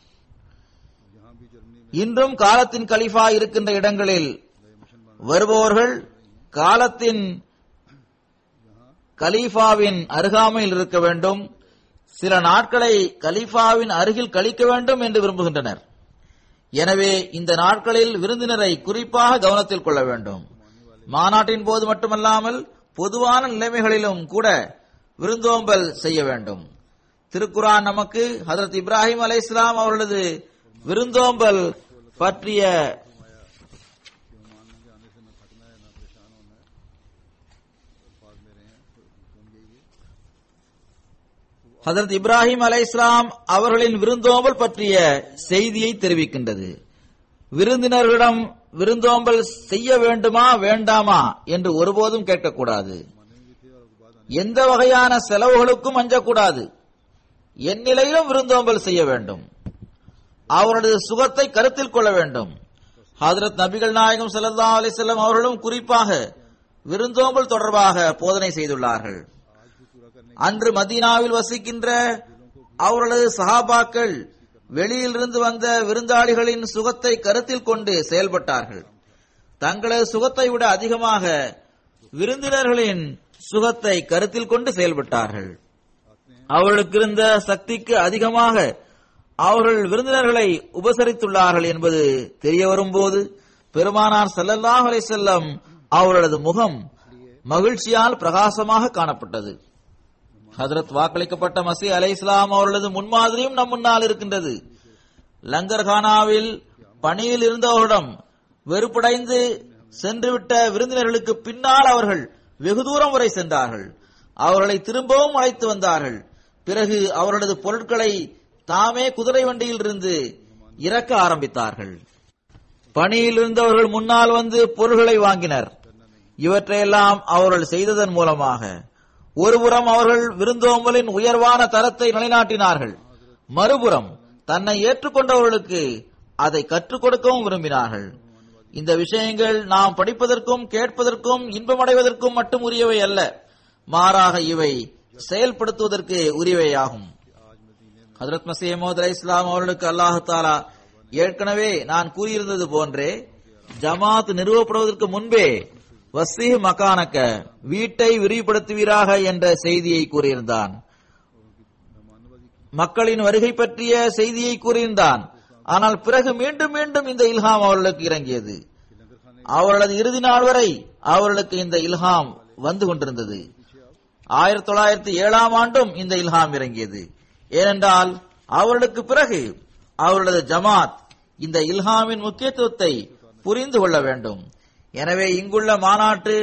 இன்றும் காலத்தின் கலிஃபா இருக்கின்ற இடங்களில் வருபவர்கள் காலத்தின் கலீஃபாவின் அருகாமையில் இருக்க வேண்டும் சில நாட்களை கலீஃபாவின் அருகில் கழிக்க வேண்டும் என்று விரும்புகின்றனர் எனவே இந்த நாட்களில் விருந்தினரை குறிப்பாக கவனத்தில் கொள்ள வேண்டும் மாநாட்டின் போது மட்டுமல்லாமல் பொதுவான நிலைமைகளிலும் கூட விருந்தோம்பல் செய்ய வேண்டும் திருக்குரான் நமக்கு ஹதரத் இப்ராஹிம் அலை இஸ்லாம் அவர்களது விருந்தோம்பல் பற்றிய ஹதரத் இப்ராஹிம் அலை இஸ்லாம் அவர்களின் விருந்தோம்பல் பற்றிய செய்தியை தெரிவிக்கின்றது விருந்தினர்களிடம் விருந்தோம்பல் செய்ய வேண்டுமா வேண்டாமா என்று ஒருபோதும் கேட்கக்கூடாது எந்த வகையான செலவுகளுக்கும் அஞ்சக்கூடாது என் நிலையிலும் விருந்தோம்பல் செய்ய வேண்டும் அவரது சுகத்தை கருத்தில் கொள்ள வேண்டும் ஹதரத் நபிகள் நாயகம் ஸல்லல்லாஹு அலைஹி வஸல்லம் அவர்களும் குறிப்பாக விருந்தோம்பல் தொடர்பாக போதனை செய்துள்ளார்கள் அன்று மதீனாவில் வசிக்கின்ற அவர்களது சஹாபாக்கள் வெளியிலிருந்து வந்த விருந்தாளிகளின் சுகத்தை கருத்தில் கொண்டு செயல்பட்டார்கள் தங்களது சுகத்தை விட அதிகமாக விருந்தினர்களின் சுகத்தை கருத்தில் கொண்டு செயல்பட்டார்கள் அவர்களுக்கு இருந்த சக்திக்கு அதிகமாக அவர்கள் விருந்தினர்களை உபசரித்துள்ளார்கள் என்பது தெரிய வரும்போது பெருமானார் ஸல்லல்லாஹு அலைஹி வஸல்லம் அவர்களது முகம் மகிழ்ச்சியால் பிரகாசமாக காணப்பட்டது ஹதரத் வாக்களிக்கப்பட்ட மசி அலை இஸ்லாம் அவர்களது முன்மாதிரியும் நம் முன்னால் இருக்கின்றது லங்கர்கானாவில் பணியில் இருந்தவர்களிடம் வெறுப்படைந்து சென்றுவிட்ட விருந்தினர்களுக்கு பின்னால் அவர்கள் வெகு தூரம் வரை சென்றார்கள் அவர்களை திரும்பவும் அழைத்து வந்தார்கள் பிறகு அவர்களது பொருட்களை தாமே குதிரை வண்டியில் இருந்து இறக்க ஆரம்பித்தார்கள் பணியில் இருந்தவர்கள் முன்னால் வந்து பொருள்களை வாங்கினர் இவற்றையெல்லாம் அவர்கள் செய்ததன் மூலமாக ஒருபுறம் அவர்கள் விருந்தோம்பலின் உயர்வான தரத்தை நிலைநாட்டினார்கள் மறுபுறம் தன்னை ஏற்றுக்கொண்டவர்களுக்கு அதை கற்றுக் கொடுக்கவும் விரும்பினார்கள் இந்த விஷயங்கள் நாம் படிப்பதற்கும் கேட்பதற்கும் இன்பமடைவதற்கும் மட்டும் உரியவை அல்ல மாறாக இவை செயல்படுத்துவதற்கு உரியவையாகும் ஹதரத் மசீமோத் அலை இஸ்லாம் அவர்களுக்கு அல்லாஹு தாலா ஏற்கனவே நான் கூறியிருந்தது போன்றே ஜமாத் நிறுவப்படுவதற்கு முன்பே வசீஹ் மகானக்க வீட்டை விரிவுபடுத்துவீராக என்ற செய்தியை கூறியிருந்தான் மக்களின் வருகை பற்றிய செய்தியை கூறியிருந்தான் ஆனால் பிறகு மீண்டும் மீண்டும் இந்த இல்ஹாம் அவர்களுக்கு இறங்கியது அவர்களது இறுதி நாள் வரை அவர்களுக்கு இந்த இல்ஹாம் வந்து கொண்டிருந்தது ஆயிரத்தி தொள்ளாயிரத்தி ஏழாம் ஆண்டும் இந்த இல்ஹாம் இறங்கியது ஏனென்றால் அவர்களுக்கு பிறகு அவர்களது ஜமாத் இந்த இல்ஹாமின் முக்கியத்துவத்தை புரிந்து கொள்ள வேண்டும் எனவே இங்குள்ள மாநாட்டு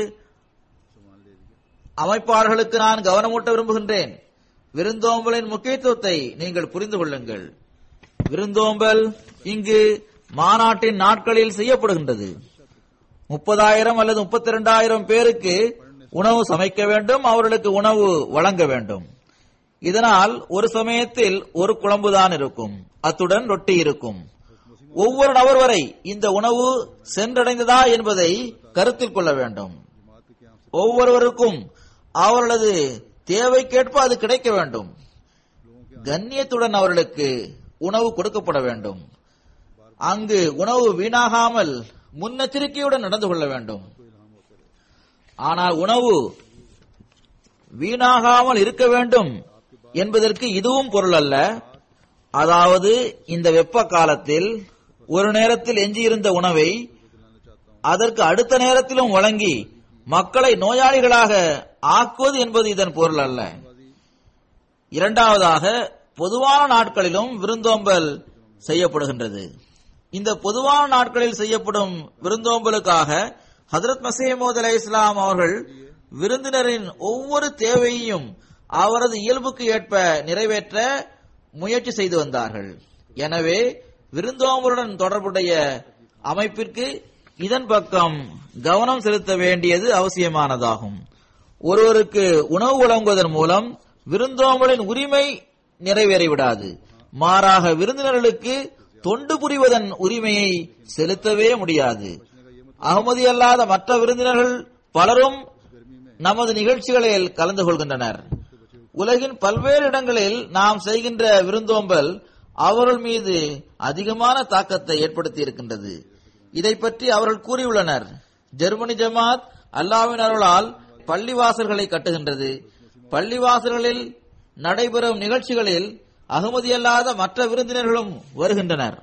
அமைப்பாளர்களுக்கு நான் கவனமூட்ட விரும்புகின்றேன் விருந்தோம்பலின் முக்கியத்துவத்தை நீங்கள் புரிந்து கொள்ளுங்கள் விருந்தோம்பல் இங்கு மாநாட்டின் நாட்களில் செய்யப்படுகின்றது முப்பதாயிரம் அல்லது முப்பத்தி இரண்டாயிரம் பேருக்கு உணவு சமைக்க வேண்டும் அவர்களுக்கு உணவு வழங்க வேண்டும் இதனால் ஒரு சமயத்தில் ஒரு குழம்புதான் இருக்கும் அத்துடன் ரொட்டி இருக்கும் ஒவ்வொரு நபர் வரை இந்த உணவு சென்றடைந்ததா என்பதை கருத்தில் கொள்ள வேண்டும் ஒவ்வொருவருக்கும் அவர்களது தேவைக்கேற்ப அது கிடைக்க வேண்டும் கண்ணியத்துடன் அவர்களுக்கு உணவு கொடுக்கப்பட வேண்டும் அங்கு உணவு வீணாகாமல் முன்னெச்சரிக்கையுடன் நடந்து கொள்ள வேண்டும் ஆனால் உணவு வீணாகாமல் இருக்க வேண்டும் என்பதற்கு இதுவும் பொருள் அல்ல அதாவது இந்த வெப்ப காலத்தில் ஒரு நேரத்தில் எஞ்சியிருந்த உணவை அதற்கு அடுத்த நேரத்திலும் வழங்கி மக்களை நோயாளிகளாக ஆக்குவது என்பது இதன் பொருள் அல்ல இரண்டாவதாக பொதுவான நாட்களிலும் விருந்தோம்பல் செய்யப்படுகின்றது இந்த பொதுவான நாட்களில் செய்யப்படும் விருந்தோம்பலுக்காக ஹதரத் மசீமோத் அலை இஸ்லாம் அவர்கள் விருந்தினரின் ஒவ்வொரு தேவையையும் அவரது இயல்புக்கு ஏற்ப நிறைவேற்ற முயற்சி செய்து வந்தார்கள் எனவே விருந்தோம்பலுடன் தொடர்புடைய அமைப்பிற்கு இதன் பக்கம் கவனம் செலுத்த வேண்டியது அவசியமானதாகும் ஒருவருக்கு உணவு வழங்குவதன் மூலம் விருந்தோம்பலின் உரிமை நிறைவேறிவிடாது மாறாக விருந்தினர்களுக்கு தொண்டு புரிவதன் உரிமையை செலுத்தவே முடியாது அகமதி அல்லாத மற்ற விருந்தினர்கள் பலரும் நமது நிகழ்ச்சிகளில் கலந்து கொள்கின்றனர் உலகின் பல்வேறு இடங்களில் நாம் செய்கின்ற விருந்தோம்பல் அவர்கள் மீது அதிகமான தாக்கத்தை ஏற்படுத்தி இருக்கின்றது இதை பற்றி அவர்கள் கூறியுள்ளனர் ஜெர்மனி ஜமாத் அல்லாவின் அருளால் பள்ளிவாசல்களை கட்டுகின்றது பள்ளிவாசல்களில் நடைபெறும் நிகழ்ச்சிகளில் அகமதி அல்லாத மற்ற விருந்தினர்களும் வருகின்றனர்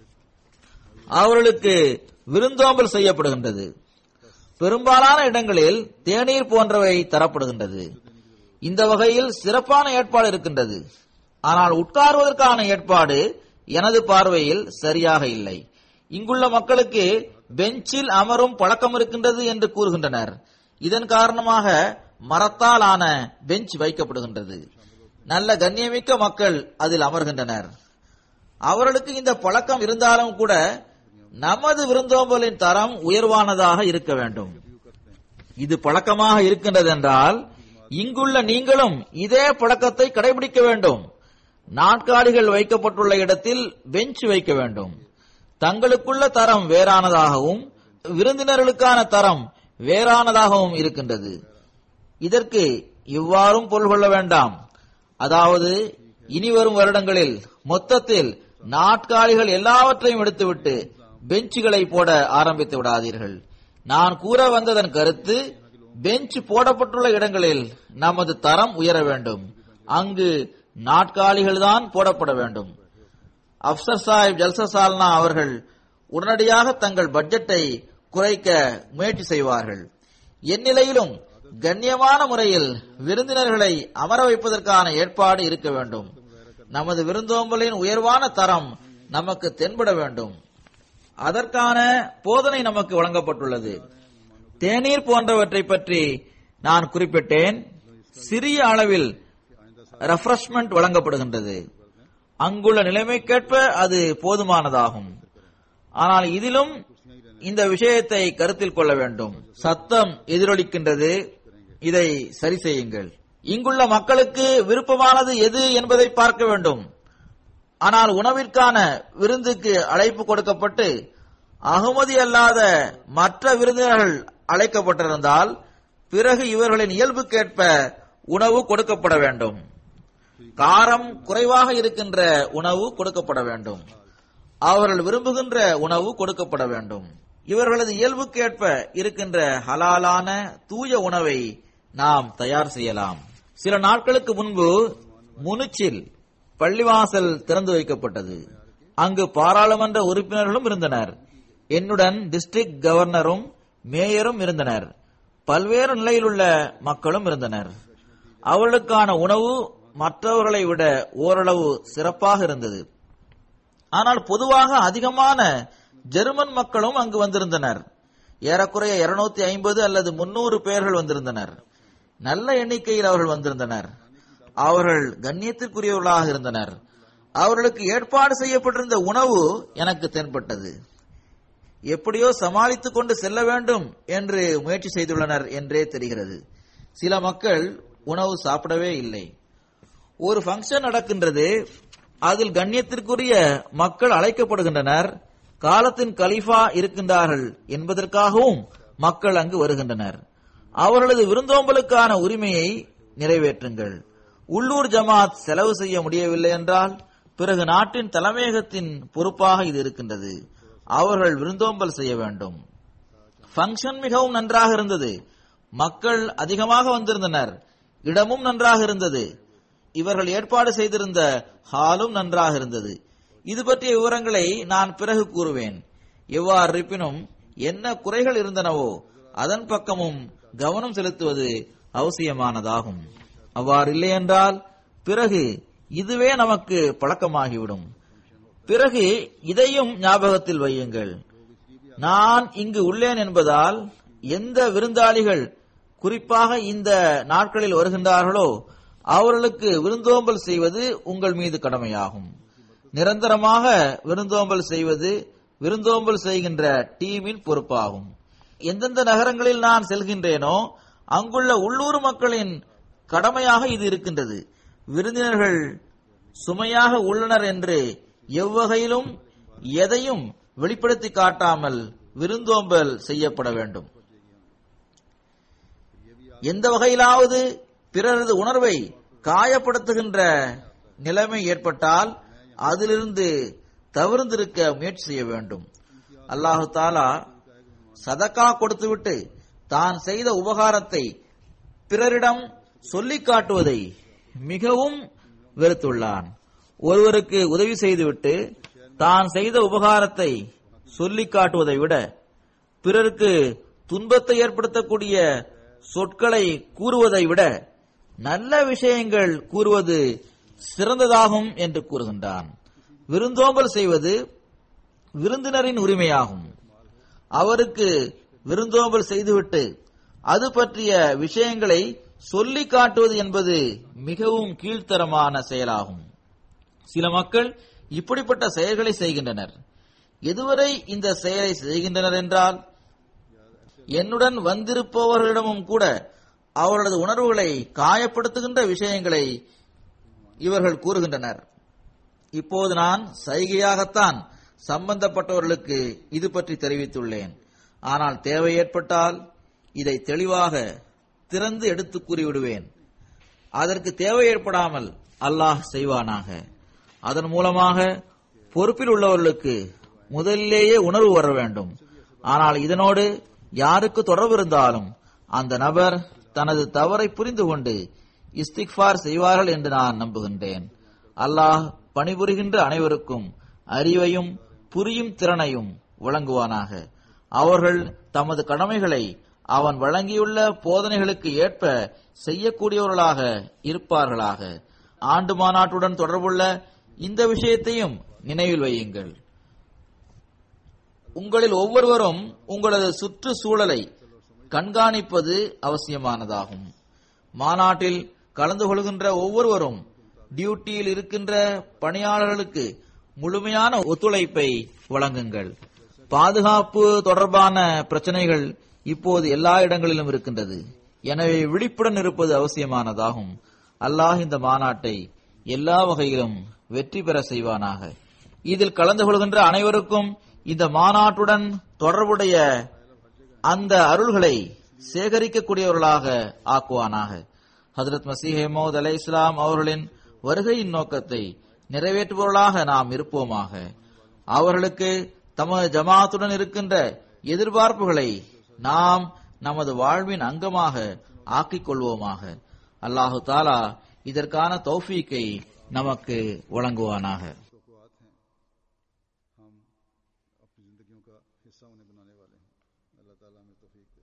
அவர்களுக்கு விருந்தோம்பல் செய்யப்படுகின்றது பெரும்பாலான இடங்களில் தேநீர் போன்றவை தரப்படுகின்றது இந்த வகையில் சிறப்பான ஏற்பாடு இருக்கின்றது ஆனால் உட்காருவதற்கான ஏற்பாடு எனது பார்வையில் சரியாக இல்லை இங்குள்ள மக்களுக்கு பெஞ்சில் அமரும் பழக்கம் இருக்கின்றது என்று கூறுகின்றனர் இதன் காரணமாக மரத்தால் ஆன பெஞ்ச் வைக்கப்படுகின்றது நல்ல கண்ணியமிக்க மக்கள் அதில் அமர்கின்றனர் அவர்களுக்கு இந்த பழக்கம் இருந்தாலும் கூட நமது விருந்தோம்பலின் தரம் உயர்வானதாக இருக்க வேண்டும் இது பழக்கமாக இருக்கின்றது என்றால் இங்குள்ள நீங்களும் இதே பழக்கத்தை கடைபிடிக்க வேண்டும் நாட்காலிகள் வைக்கப்பட்டுள்ள இடத்தில் பெஞ்ச் வைக்க வேண்டும் தங்களுக்குள்ள தரம் வேறானதாகவும் விருந்தினர்களுக்கான தரம் வேறானதாகவும் இருக்கின்றது இதற்கு இவ்வாறும் பொருள் கொள்ள வேண்டாம் அதாவது இனி வரும் வருடங்களில் மொத்தத்தில் நாட்காலிகள் எல்லாவற்றையும் எடுத்துவிட்டு பெஞ்சுகளை போட ஆரம்பித்து விடாதீர்கள் நான் கூற வந்ததன் கருத்து பெஞ்ச் போடப்பட்டுள்ள இடங்களில் நமது தரம் உயர வேண்டும் அங்கு நாட்காலிகள் தான் போடப்பட வேண்டும் அப்சர் சாஹிப் ஜல்சா சால்னா அவர்கள் உடனடியாக தங்கள் பட்ஜெட்டை குறைக்க முயற்சி செய்வார்கள் எந்நிலையிலும் கண்ணியமான முறையில் விருந்தினர்களை அமர வைப்பதற்கான ஏற்பாடு இருக்க வேண்டும் நமது விருந்தோம்பலின் உயர்வான தரம் நமக்கு தென்பட வேண்டும் அதற்கான போதனை நமக்கு வழங்கப்பட்டுள்ளது தேநீர் போன்றவற்றை பற்றி நான் குறிப்பிட்டேன் சிறிய அளவில் ரெஃப்ரெஷ்மெண்ட் வழங்கப்படுகின்றது அங்குள்ள நிலைமைக்கேற்ப அது போதுமானதாகும் ஆனால் இதிலும் இந்த விஷயத்தை கருத்தில் கொள்ள வேண்டும் சத்தம் எதிரொலிக்கின்றது இதை சரி செய்யுங்கள் இங்குள்ள மக்களுக்கு விருப்பமானது எது என்பதை பார்க்க வேண்டும் ஆனால் உணவிற்கான விருந்துக்கு அழைப்பு கொடுக்கப்பட்டு அகமதி அல்லாத மற்ற விருந்தினர்கள் அழைக்கப்பட்டிருந்தால் பிறகு இவர்களின் இயல்புக்கேற்ப உணவு கொடுக்கப்பட வேண்டும் காரம் குறைவாக இருக்கின்ற உணவு கொடுக்கப்பட வேண்டும் அவர்கள் விரும்புகின்ற உணவு கொடுக்கப்பட வேண்டும் இவர்களது இயல்புக்கேற்ப இருக்கின்ற ஹலாலான தூய உணவை நாம் தயார் செய்யலாம் சில நாட்களுக்கு முன்பு முனிச்சில் பள்ளிவாசல் திறந்து வைக்கப்பட்டது அங்கு பாராளுமன்ற உறுப்பினர்களும் இருந்தனர் என்னுடன் டிஸ்ட்ரிக்ட் கவர்னரும் மேயரும் இருந்தனர் பல்வேறு நிலையிலுள்ள மக்களும் இருந்தனர் அவர்களுக்கான உணவு மற்றவர்களை விட ஓரளவு சிறப்பாக இருந்தது ஆனால் பொதுவாக அதிகமான ஜெர்மன் மக்களும் அங்கு வந்திருந்தனர் ஏறக்குறைய இருநூத்தி ஐம்பது அல்லது முன்னூறு பேர்கள் வந்திருந்தனர் நல்ல எண்ணிக்கையில் அவர்கள் வந்திருந்தனர் அவர்கள் கண்ணியத்திற்குரியவர்களாக இருந்தனர் அவர்களுக்கு ஏற்பாடு செய்யப்பட்டிருந்த உணவு எனக்கு தென்பட்டது எப்படியோ சமாளித்துக் கொண்டு செல்ல வேண்டும் என்று முயற்சி செய்துள்ளனர் என்றே தெரிகிறது சில மக்கள் உணவு சாப்பிடவே இல்லை ஒரு ஃபங்க்ஷன் நடக்கின்றது அதில் கண்ணியத்திற்குரிய மக்கள் அழைக்கப்படுகின்றனர் காலத்தின் கலீஃபா இருக்கின்றார்கள் என்பதற்காகவும் மக்கள் அங்கு வருகின்றனர் அவர்களது விருந்தோம்பலுக்கான உரிமையை நிறைவேற்றுங்கள் உள்ளூர் ஜமாத் செலவு செய்ய முடியவில்லை என்றால் பிறகு நாட்டின் தலைமையகத்தின் பொறுப்பாக இது இருக்கின்றது அவர்கள் விருந்தோம்பல் செய்ய வேண்டும் ஃபங்க்ஷன் மிகவும் நன்றாக இருந்தது மக்கள் அதிகமாக வந்திருந்தனர் இடமும் நன்றாக இருந்தது இவர்கள் ஏற்பாடு செய்திருந்த ஹாலும் நன்றாக இருந்தது இது பற்றிய விவரங்களை நான் பிறகு கூறுவேன் எவ்வாறு இருப்பினும் என்ன குறைகள் இருந்தனவோ அதன் பக்கமும் கவனம் செலுத்துவது அவசியமானதாகும் அவ்வாறு இல்லை என்றால் பிறகு இதுவே நமக்கு பழக்கமாகிவிடும் பிறகு இதையும் ஞாபகத்தில் வையுங்கள் நான் இங்கு உள்ளேன் என்பதால் எந்த விருந்தாளிகள் குறிப்பாக இந்த நாட்களில் வருகின்றார்களோ அவர்களுக்கு விருந்தோம்பல் செய்வது உங்கள் மீது கடமையாகும் நிரந்தரமாக விருந்தோம்பல் செய்வது விருந்தோம்பல் செய்கின்ற டீமின் பொறுப்பாகும் எந்தெந்த நகரங்களில் நான் செல்கின்றேனோ அங்குள்ள உள்ளூர் மக்களின் கடமையாக இது இருக்கின்றது விருந்தினர்கள் சுமையாக உள்ளனர் என்று எவ்வகையிலும் எதையும் வெளிப்படுத்தி காட்டாமல் விருந்தோம்பல் செய்யப்பட வேண்டும் எந்த வகையிலாவது பிறரது உணர்வை காயப்படுத்துகின்ற நிலைமை ஏற்பட்டால் அதிலிருந்து தவிர்ந்திருக்க முயற்சி செய்ய வேண்டும் அல்லாஹு தாலா சதக்கா கொடுத்துவிட்டு தான் செய்த உபகாரத்தை பிறரிடம் சொல்லிக் காட்டுவதை மிகவும் வெறுத்துள்ளான் ஒருவருக்கு உதவி செய்துவிட்டு தான் செய்த உபகாரத்தை சொல்லிக் காட்டுவதை விட பிறருக்கு துன்பத்தை ஏற்படுத்தக்கூடிய சொற்களை கூறுவதை விட நல்ல விஷயங்கள் கூறுவது சிறந்ததாகும் என்று கூறுகின்றான் விருந்தோம்பல் செய்வது விருந்தினரின் உரிமையாகும் அவருக்கு விருந்தோம்பல் செய்துவிட்டு அது பற்றிய விஷயங்களை சொல்லி காட்டுவது என்பது மிகவும் கீழ்த்தரமான செயலாகும் சில மக்கள் இப்படிப்பட்ட செயல்களை செய்கின்றனர் எதுவரை இந்த செயலை செய்கின்றனர் என்றால் என்னுடன் வந்திருப்பவர்களிடமும் கூட அவர்களது உணர்வுகளை காயப்படுத்துகின்ற விஷயங்களை இவர்கள் கூறுகின்றனர் இப்போது நான் சைகையாகத்தான் சம்பந்தப்பட்டவர்களுக்கு இது பற்றி தெரிவித்துள்ளேன் ஆனால் தேவை ஏற்பட்டால் இதை தெளிவாக திறந்து எடுத்து கூறிவிடுவேன் அதற்கு தேவை ஏற்படாமல் அல்லாஹ் செய்வானாக அதன் மூலமாக பொறுப்பில் உள்ளவர்களுக்கு முதலிலேயே உணர்வு வர வேண்டும் ஆனால் இதனோடு யாருக்கு தொடர்பு இருந்தாலும் அந்த நபர் தனது தவறை புரிந்து கொண்டு இஸ்திக்பார் செய்வார்கள் என்று நான் நம்புகின்றேன் அல்லாஹ் பணிபுரிகின்ற அனைவருக்கும் அறிவையும் புரியும் திறனையும் வழங்குவானாக அவர்கள் தமது கடமைகளை அவன் வழங்கியுள்ள போதனைகளுக்கு ஏற்ப செய்யக்கூடியவர்களாக இருப்பார்களாக ஆண்டு மாநாட்டுடன் தொடர்புள்ள இந்த விஷயத்தையும் நினைவில் வையுங்கள் உங்களில் ஒவ்வொருவரும் உங்களது சுற்றுச்சூழலை கண்காணிப்பது அவசியமானதாகும் மாநாட்டில் கலந்து கொள்கின்ற ஒவ்வொருவரும் டியூட்டியில் இருக்கின்ற பணியாளர்களுக்கு முழுமையான ஒத்துழைப்பை வழங்குங்கள் பாதுகாப்பு தொடர்பான பிரச்சனைகள் இப்போது எல்லா இடங்களிலும் இருக்கின்றது எனவே விழிப்புடன் இருப்பது அவசியமானதாகும் அல்லாஹ் இந்த மாநாட்டை எல்லா வகையிலும் வெற்றி பெற செய்வானாக இதில் கலந்து கொள்கின்ற அனைவருக்கும் இந்த மாநாட்டுடன் தொடர்புடைய அந்த அருள்களை சேகரிக்கக்கூடியவர்களாக ஆக்குவானாக ஹதரத் மசீஹ் மௌத் அலை இஸ்லாம் அவர்களின் வருகையின் நோக்கத்தை நிறைவேற்றுபவர்களாக நாம் இருப்போமாக அவர்களுக்கு தமது ஜமாத்துடன் இருக்கின்ற எதிர்பார்ப்புகளை நாம் நமது வாழ்வின் அங்கமாக ஆக்கிக் கொள்வோமாக அல்லாஹு தாலா இதற்கான தௌஃபீக்கை நமக்கு வழங்குவானாக तोक़ात हैं हम अपनी ज़िंदगियों का हिस्सा उन्हें बनाने वाले हैं अल्लाह ताला हमें तौफीक दे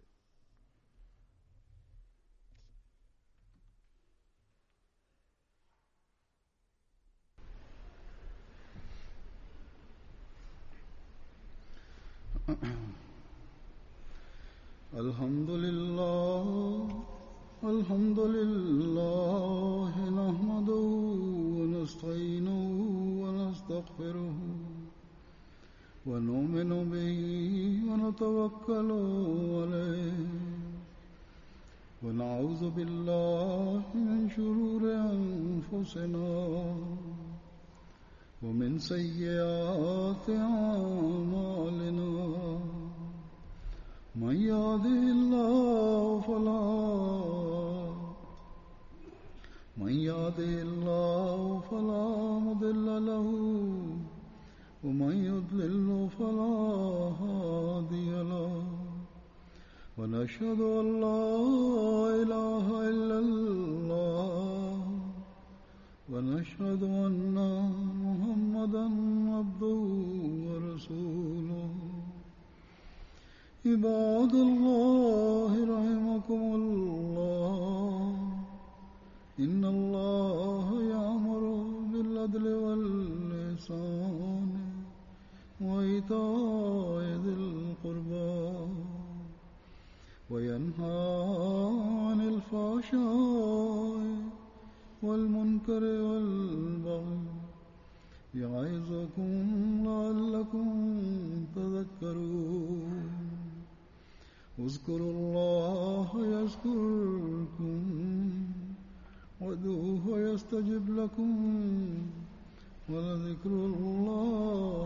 الحمد لله الحمد لله نحمده ونستعينه ونستغفره ونؤمن به ونتوكل عليه ونعوذ بالله من شرور أنفسنا ومن سيئات أعمالنا من يهده الله فلا من يهده الله فلا مضل له ومن يضلل فلا هادي له ونشهد أن لا إله إلا الله ونشهد أن محمدا عبده ورسوله عباد الله رحمكم الله إن الله يأمر بالعدل واللسان وإيتاء ذي القربى وينهى عن الفحشاء والمنكر والبغي يعظكم لعلكم تذكرون اذكروا الله يذكركم وادعوه يستجب لكم ولذكر الله